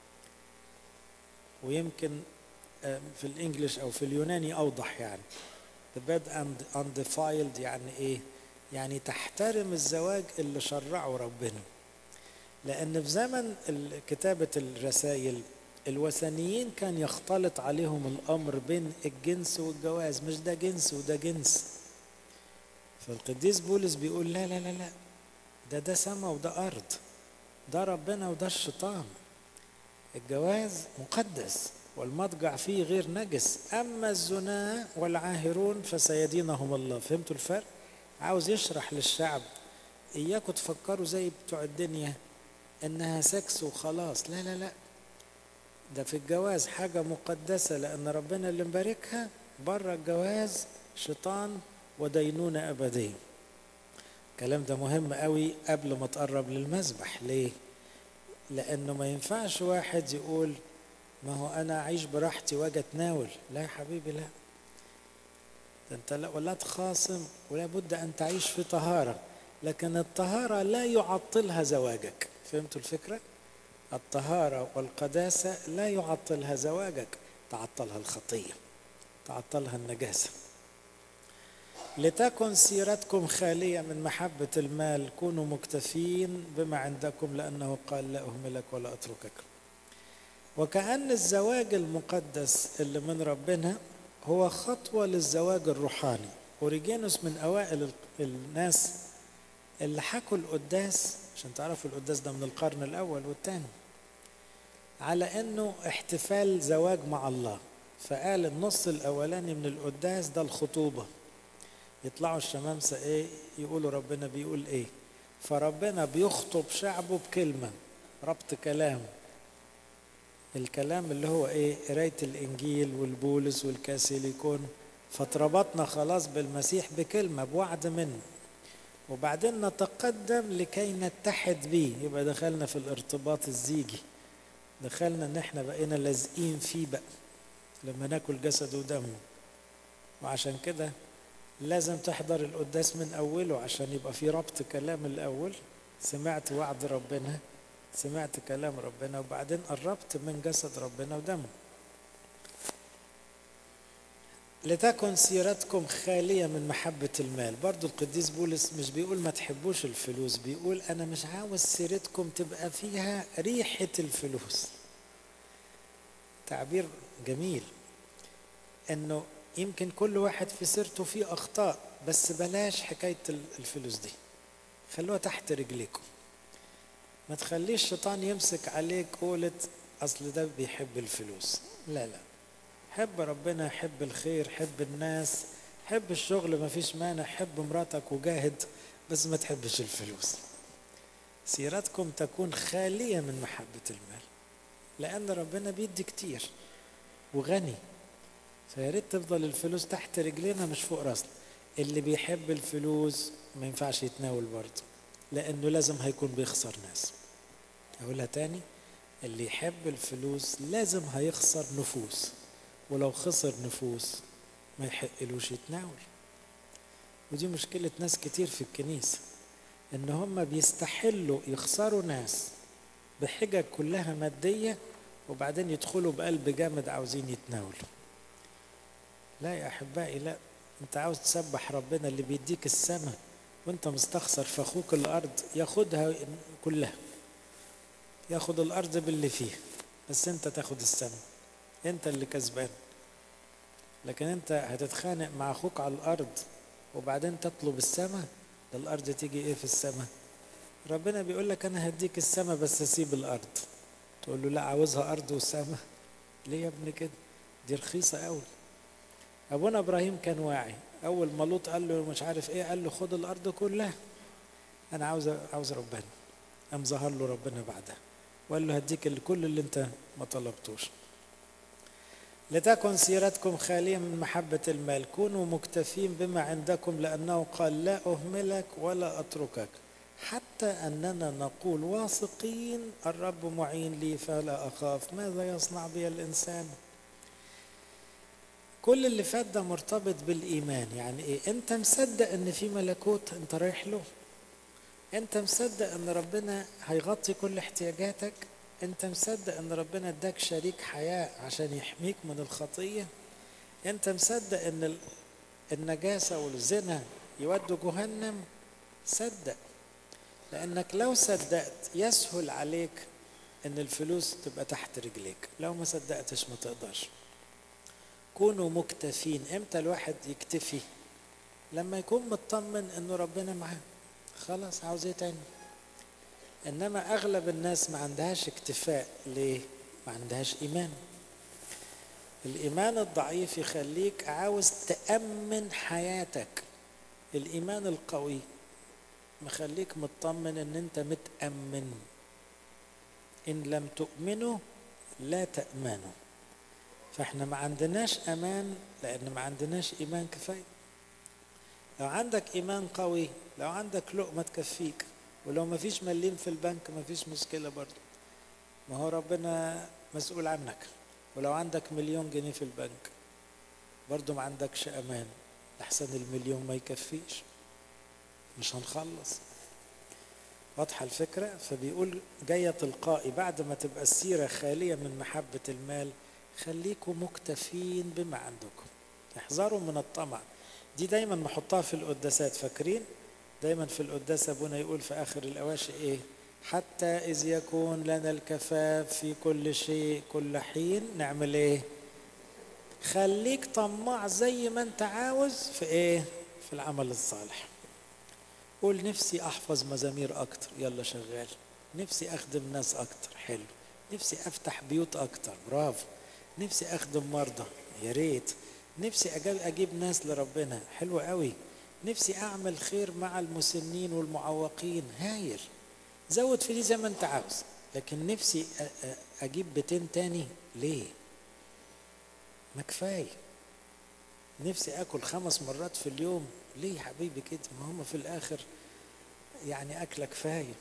Speaker 2: ويمكن في الإنجليش أو في اليوناني أوضح يعني the bed and undefiled يعني إيه يعني تحترم الزواج اللي شرعه ربنا لأن في زمن كتابة الرسائل الوثنيين كان يختلط عليهم الأمر بين الجنس والجواز مش ده جنس وده جنس فالقديس بولس بيقول لا لا لا لا ده ده سما وده أرض ده ربنا وده الشيطان الجواز مقدس والمضجع فيه غير نجس أما الزنا والعاهرون فسيدينهم الله فهمتوا الفرق؟ عاوز يشرح للشعب إياكم تفكروا زي بتوع الدنيا إنها سكس وخلاص لا لا لا ده في الجواز حاجة مقدسة لأن ربنا اللي مباركها بره الجواز شيطان ودينونة أبدية الكلام ده مهم قوي قبل ما تقرب للمذبح ليه؟ لأنه ما ينفعش واحد يقول ما هو أنا أعيش براحتي وأجي أتناول لا يا حبيبي لا ده أنت لا ولا تخاصم ولا بد أن تعيش في طهارة لكن الطهارة لا يعطلها زواجك فهمتوا الفكرة؟ الطهارة والقداسة لا يعطلها زواجك تعطلها الخطية تعطلها النجاسة لتكن سيرتكم خالية من محبة المال كونوا مكتفين بما عندكم لأنه قال لا أهملك ولا أتركك وكأن الزواج المقدس اللي من ربنا هو خطوة للزواج الروحاني أوريجينوس من أوائل الناس اللي حكوا القداس عشان تعرفوا القداس ده من القرن الأول والثاني على أنه احتفال زواج مع الله فقال النص الأولاني من القداس ده الخطوبة يطلعوا الشمامسة إيه يقولوا ربنا بيقول إيه فربنا بيخطب شعبه بكلمة ربط كلام الكلام اللي هو ايه قرايه الانجيل والبولس والكاسيليكون فتربطنا خلاص بالمسيح بكلمه بوعد منه وبعدين نتقدم لكي نتحد به يبقى دخلنا في الارتباط الزيجي دخلنا ان احنا بقينا لازقين فيه بقى لما ناكل جسده ودمه وعشان كده لازم تحضر القداس من اوله عشان يبقى في ربط كلام الاول سمعت وعد ربنا سمعت كلام ربنا وبعدين قربت من جسد ربنا ودمه لتكن سيرتكم خالية من محبة المال برضو القديس بولس مش بيقول ما تحبوش الفلوس بيقول أنا مش عاوز سيرتكم تبقى فيها ريحة الفلوس تعبير جميل أنه يمكن كل واحد في سيرته فيه أخطاء بس بلاش حكاية الفلوس دي خلوها تحت رجليكم ما تخليش الشيطان يمسك عليك قولة أصل ده بيحب الفلوس لا لا حب ربنا حب الخير حب الناس حب الشغل ما فيش مانع حب مراتك وجاهد بس ما تحبش الفلوس سيرتكم تكون خالية من محبة المال لأن ربنا بيدي كتير وغني فيا ريت تفضل الفلوس تحت رجلينا مش فوق راسنا اللي بيحب الفلوس ما ينفعش يتناول برضه لأنه لازم هيكون بيخسر ناس أقولها تاني اللي يحب الفلوس لازم هيخسر نفوس ولو خسر نفوس ما يحقلوش يتناول ودي مشكلة ناس كتير في الكنيسة ان هم بيستحلوا يخسروا ناس بحجج كلها مادية وبعدين يدخلوا بقلب جامد عاوزين يتناولوا لا يا احبائي لا انت عاوز تسبح ربنا اللي بيديك السماء وانت مستخسر في اخوك الارض ياخدها كلها ياخد الارض باللي فيها بس انت تاخد السماء انت اللي كسبان لكن انت هتتخانق مع اخوك على الارض وبعدين تطلب السماء ده الارض تيجي ايه في السماء ربنا بيقول لك انا هديك السماء بس اسيب الارض تقول له لا عاوزها ارض وسماء ليه يا ابني كده دي رخيصه قوي ابونا ابراهيم كان واعي اول ما لوط قال له مش عارف ايه قال له خد الارض كلها انا عاوز عاوز ربنا قام ظهر له ربنا بعدها وقال له هديك كل اللي انت ما طلبتوش لتكن سيرتكم خالية من محبة المال كونوا مكتفين بما عندكم لأنه قال لا أهملك ولا أتركك حتى أننا نقول واثقين الرب معين لي فلا أخاف ماذا يصنع بي الإنسان كل اللي فات ده مرتبط بالإيمان يعني إيه أنت مصدق أن في ملكوت أنت رايح له أنت مصدق أن ربنا هيغطي كل احتياجاتك انت مصدق ان ربنا اداك شريك حياة عشان يحميك من الخطية انت مصدق ان النجاسة والزنا يودوا جهنم صدق لانك لو صدقت يسهل عليك ان الفلوس تبقى تحت رجليك لو ما صدقتش ما تقدرش كونوا مكتفين امتى الواحد يكتفي لما يكون مطمن انه ربنا معاه خلاص عاوز ايه تاني انما اغلب الناس ما عندهاش اكتفاء ليه ما عندهاش ايمان الايمان الضعيف يخليك عاوز تامن حياتك الايمان القوي مخليك مطمن ان انت متامن ان لم تؤمنوا لا تامنوا فاحنا ما عندناش امان لان ما عندناش ايمان كفايه لو عندك ايمان قوي لو عندك لقمه تكفيك ولو ما فيش مليم في البنك ما فيش مشكلة برضه ما هو ربنا مسؤول عنك ولو عندك مليون جنيه في البنك برضه ما عندكش أمان أحسن المليون ما يكفيش مش هنخلص واضحة الفكرة فبيقول جاية تلقائي بعد ما تبقى السيرة خالية من محبة المال خليكم مكتفين بما عندكم احذروا من الطمع دي دايما نحطها في القداسات فاكرين دايما في القداس ابونا يقول في اخر الاواشي ايه حتى اذ يكون لنا الكفاف في كل شيء كل حين نعمل ايه خليك طماع زي ما انت عاوز في ايه في العمل الصالح قول نفسي احفظ مزامير اكتر يلا شغال نفسي اخدم ناس اكتر حلو نفسي افتح بيوت اكتر برافو نفسي اخدم مرضى يا ريت نفسي اجيب ناس لربنا حلو قوي نفسي اعمل خير مع المسنين والمعوقين هايل زود في دي زي ما انت عاوز لكن نفسي اجيب بيتين تاني ليه ما كفايه نفسي اكل خمس مرات في اليوم ليه يا حبيبي كده ما هم في الاخر يعني اكله كفايه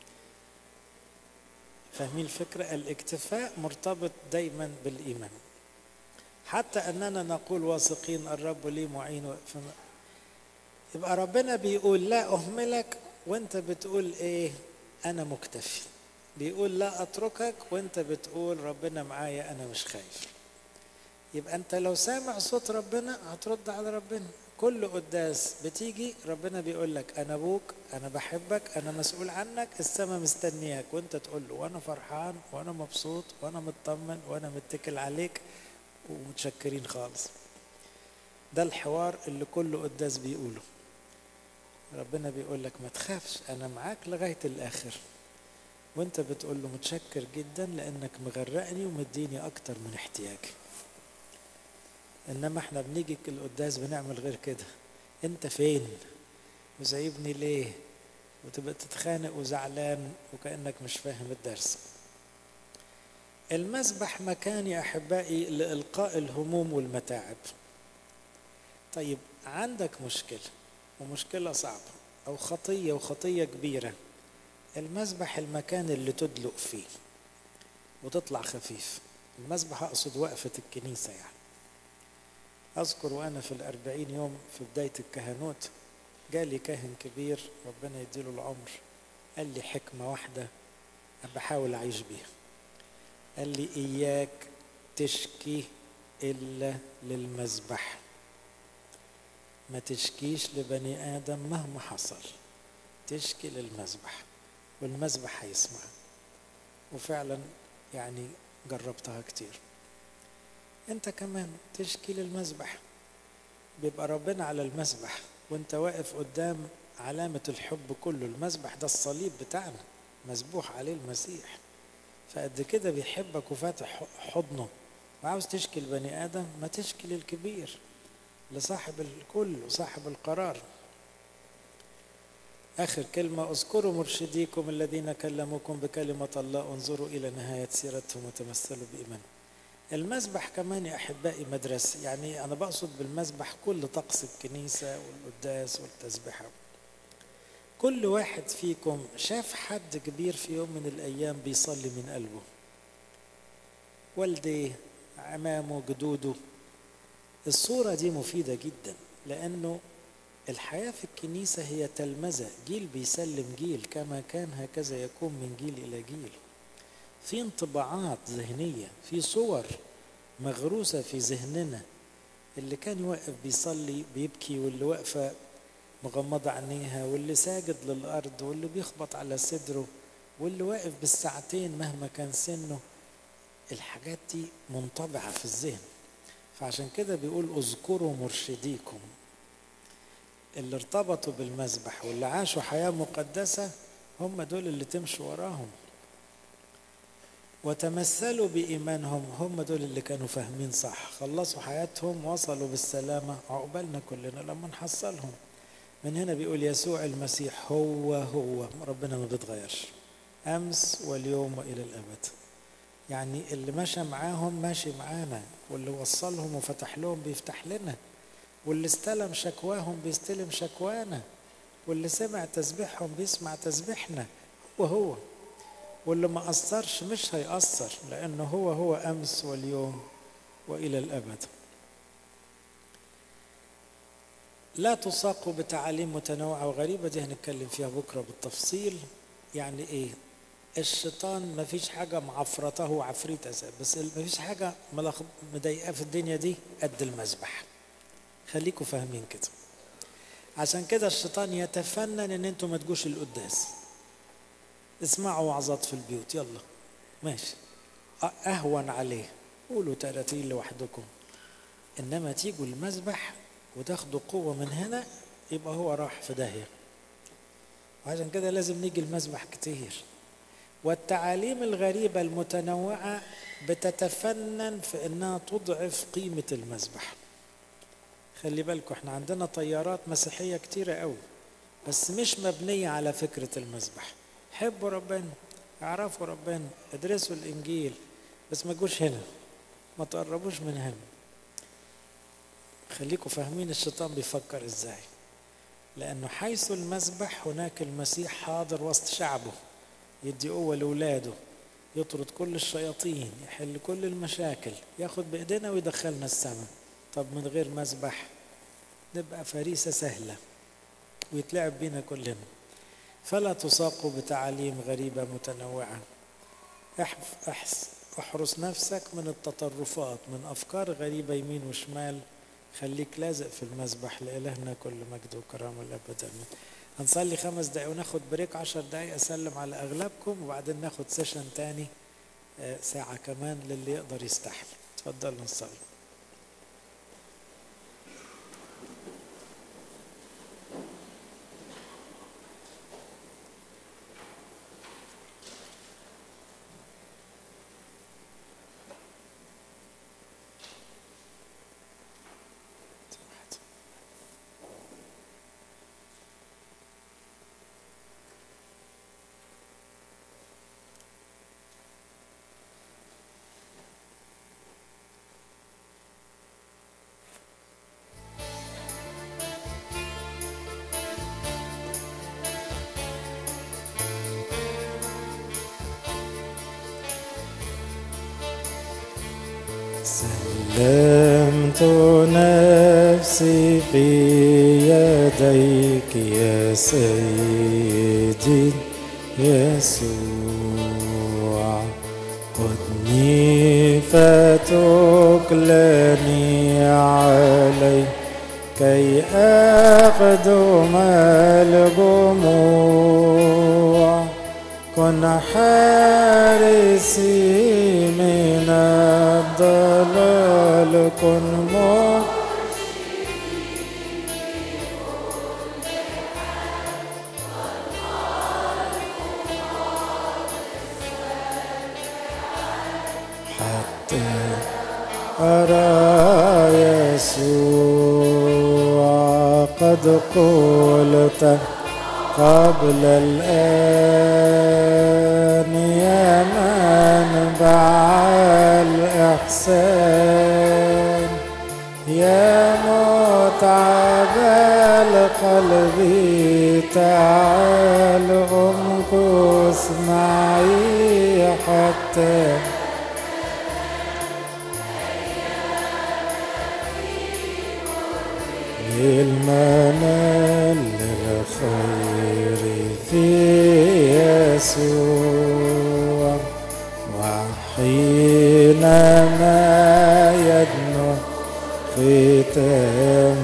Speaker 2: فاهمين الفكرة الاكتفاء مرتبط دايما بالإيمان حتى أننا نقول واثقين الرب لي معين فما يبقى ربنا بيقول لا أهملك وانت بتقول ايه أنا مكتفي بيقول لا أتركك وانت بتقول ربنا معايا أنا مش خايف يبقى انت لو سامع صوت ربنا هترد على ربنا كل قداس بتيجي ربنا بيقول لك انا ابوك انا بحبك انا مسؤول عنك السماء مستنياك وانت تقول له وانا فرحان وانا مبسوط وانا مطمن وانا متكل عليك ومتشكرين خالص ده الحوار اللي كل قداس بيقوله ربنا بيقول لك ما تخافش انا معاك لغايه الاخر وانت بتقول له متشكر جدا لانك مغرقني ومديني اكتر من احتياجي انما احنا بنيجي القداس بنعمل غير كده انت فين وسايبني ليه وتبقى تتخانق وزعلان وكانك مش فاهم الدرس المسبح مكان يا احبائي لالقاء الهموم والمتاعب طيب عندك مشكله ومشكله صعبه او خطيه وخطيه كبيره المسبح المكان اللي تدلق فيه وتطلع خفيف المسبح اقصد وقفه الكنيسه يعني أذكر وأنا في الأربعين يوم في بداية الكهنوت جالي كاهن كبير ربنا يديله العمر قال لي حكمة واحدة بحاول أعيش بيها قال لي إياك تشكي إلا للمذبح ما تشكيش لبني آدم مهما حصل تشكي للمذبح والمذبح هيسمع وفعلا يعني جربتها كتير انت كمان تشكي للمذبح بيبقى ربنا على المذبح وانت واقف قدام علامة الحب كله المذبح ده الصليب بتاعنا مذبوح عليه المسيح فقد كده بيحبك وفاتح حضنه وعاوز تشكي البني آدم ما تشكي للكبير لصاحب الكل وصاحب القرار آخر كلمة اذكروا مرشديكم الذين كلموكم بكلمة الله انظروا إلى نهاية سيرتهم وتمثلوا بإيمان المسبح كمان يا أحبائي مدرسة يعني أنا بقصد بالمسبح كل طقس الكنيسة والقداس والتسبيحة كل واحد فيكم شاف حد كبير في يوم من الأيام بيصلي من قلبه والديه عمامه جدوده الصورة دي مفيدة جدا لأنه الحياة في الكنيسة هي تلمذة جيل بيسلم جيل كما كان هكذا يكون من جيل إلى جيل في انطباعات ذهنية في صور مغروسة في ذهننا اللي كان واقف بيصلي بيبكي واللي واقفة مغمضة عينيها واللي ساجد للأرض واللي بيخبط على صدره واللي واقف بالساعتين مهما كان سنه الحاجات دي منطبعة في الذهن فعشان كده بيقول اذكروا مرشديكم اللي ارتبطوا بالمذبح واللي عاشوا حياة مقدسة هم دول اللي تمشوا وراهم وتمثلوا بإيمانهم هم دول اللي كانوا فاهمين صح خلصوا حياتهم وصلوا بالسلامة عقبالنا كلنا لما نحصلهم من هنا بيقول يسوع المسيح هو هو ربنا ما بيتغيرش أمس واليوم وإلى الأبد يعني اللي مشى معاهم ماشي معانا واللي وصلهم وفتح لهم بيفتح لنا واللي استلم شكواهم بيستلم شكوانا واللي سمع تسبيحهم بيسمع تسبيحنا هو هو واللي ما أثرش مش هيأثر لأنه هو هو أمس واليوم وإلى الأبد لا تساقوا بتعاليم متنوعة وغريبة دي هنتكلم فيها بكرة بالتفصيل يعني إيه الشيطان ما فيش حاجة معفرته وعفريت أساس بس ما فيش حاجة مضايقاه في الدنيا دي قد المذبح خليكم فاهمين كده عشان كده الشيطان يتفنن ان انتم ما تجوش القداس اسمعوا وعظات في البيوت يلا ماشي اهون عليه قولوا تراتيل لوحدكم انما تيجوا المذبح وتاخدوا قوه من هنا يبقى هو راح في داهيه وعشان كده لازم نيجي المذبح كتير والتعاليم الغريبه المتنوعه بتتفنن في انها تضعف قيمه المذبح خلي بالكم احنا عندنا طيارات مسيحيه كتيره قوي بس مش مبنيه على فكره المذبح حبوا ربنا اعرفوا ربنا ادرسوا الانجيل بس ما تجوش هنا ما تقربوش من هنا خليكم فاهمين الشيطان بيفكر ازاي لانه حيث المذبح هناك المسيح حاضر وسط شعبه يدي قوه لاولاده يطرد كل الشياطين يحل كل المشاكل ياخد بايدينا ويدخلنا السماء طب من غير مذبح نبقى فريسه سهله ويتلعب بينا كلنا فلا تساقوا بتعاليم غريبة متنوعة احس احرس نفسك من التطرفات من أفكار غريبة يمين وشمال خليك لازق في المسبح لإلهنا كل مجد وكرامة الأبد آمين هنصلي خمس دقايق وناخد بريك عشر دقايق أسلم على أغلبكم وبعدين ناخد سيشن تاني ساعة كمان للي يقدر يستحمل تفضلوا نصلي سلمت نفسي في يديك يا سيدي يسوع خذني فتكلني عليك كي أقدم الجموع كن حارسي من الضلال كن مؤمن حتى أرى يسوع قد قلت قبل الآن يا منبع الإحسان يا متعب القلب تعال امكث معي حتى للمنال للخير في يسوع وحينما يدنو ختام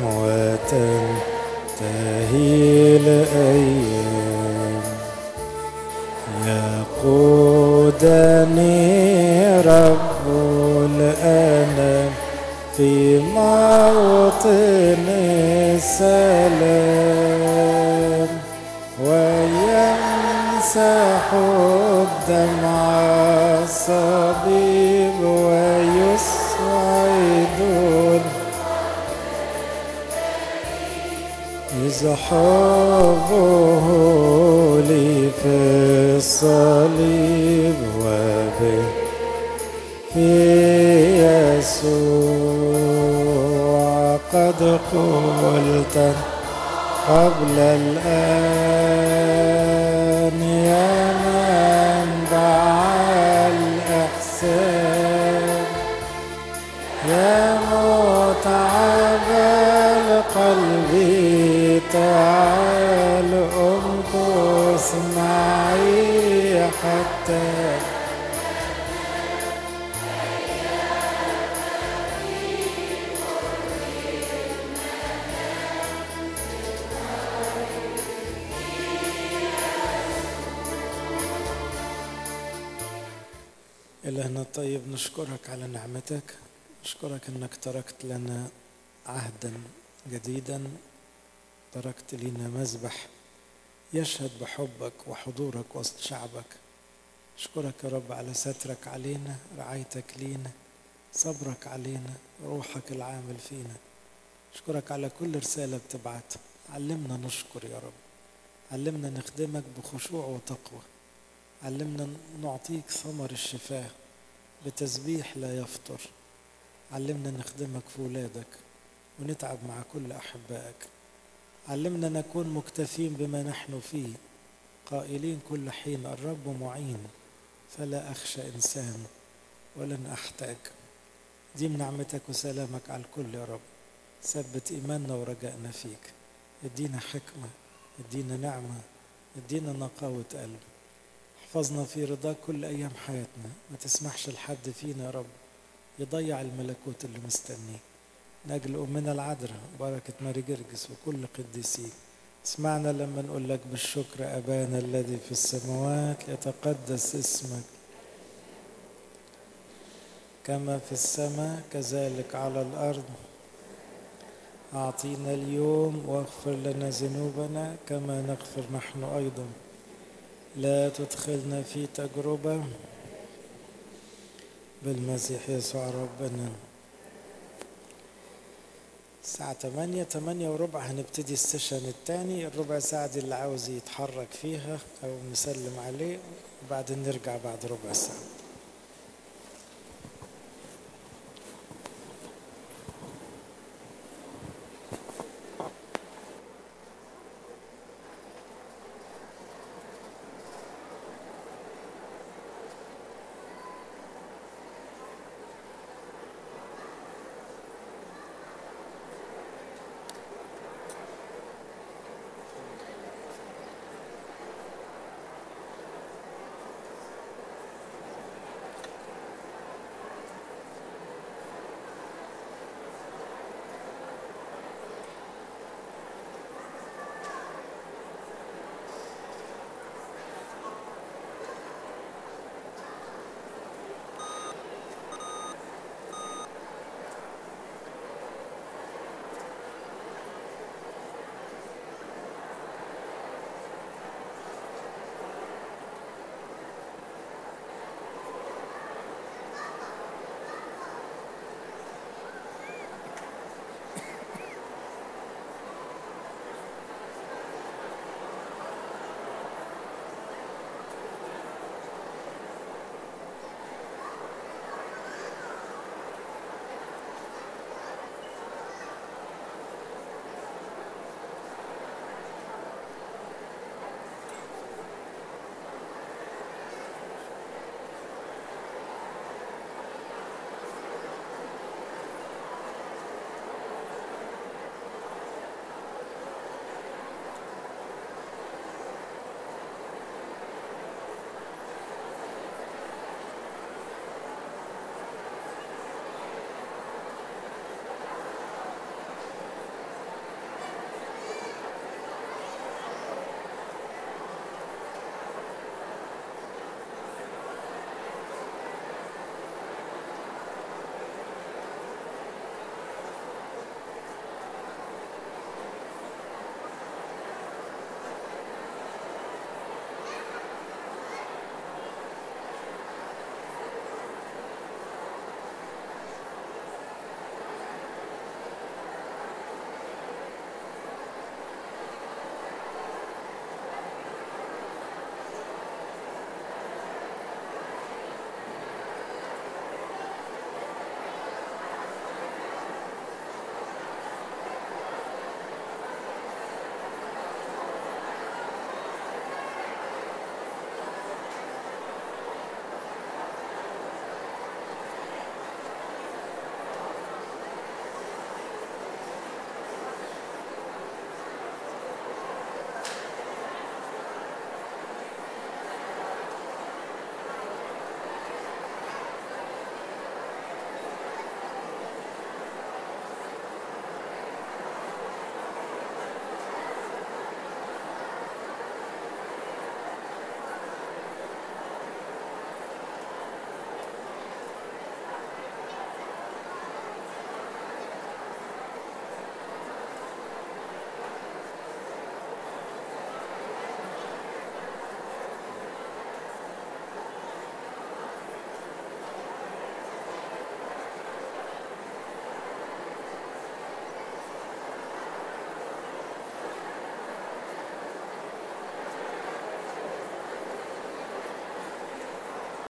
Speaker 2: وتنتهي الأيام يقودني رب الأنام في موطن السلام ويمسح الدمع الصبيب ويسعد يزحفه لي في الصليب وبه في يسوع قد قلت قبل الآن يا منبع الإحسان يا متعب القلب تعال امكث معي حتى إلهنا الطيب نشكرك على نعمتك نشكرك أنك تركت لنا عهدا جديدا تركت لنا مذبح يشهد بحبك وحضورك وسط شعبك أشكرك يا رب على سترك علينا رعايتك لينا صبرك علينا روحك العامل فينا أشكرك على كل رسالة بتبعتها علمنا نشكر يا رب علمنا نخدمك بخشوع وتقوى علمنا نعطيك ثمر الشفاء بتسبيح لا يفطر علمنا نخدمك في ولادك ونتعب مع كل أحبائك علمنا نكون مكتفين بما نحن فيه قائلين كل حين الرب معين فلا أخشى إنسان ولن أحتاج دي من نعمتك وسلامك على الكل يا رب ثبت إيماننا ورجائنا فيك ادينا حكمة ادينا نعمة ادينا نقاوة قلب احفظنا في رضاك كل أيام حياتنا ما تسمحش لحد فينا يا رب يضيع الملكوت اللي مستنيه نجل أمنا العذراء بركة ماري جرجس وكل قديسيك اسمعنا لما نقول لك بالشكر أبانا الذي في السماوات يتقدس اسمك كما في السماء كذلك على الأرض أعطينا اليوم واغفر لنا ذنوبنا كما نغفر نحن أيضا لا تدخلنا في تجربة بالمسيح يسوع ربنا الساعة 8 8 وربع هنبتدي السيشن الثاني الربع ساعة دي اللي عاوز يتحرك فيها أو نسلم عليه وبعدين نرجع بعد ربع ساعة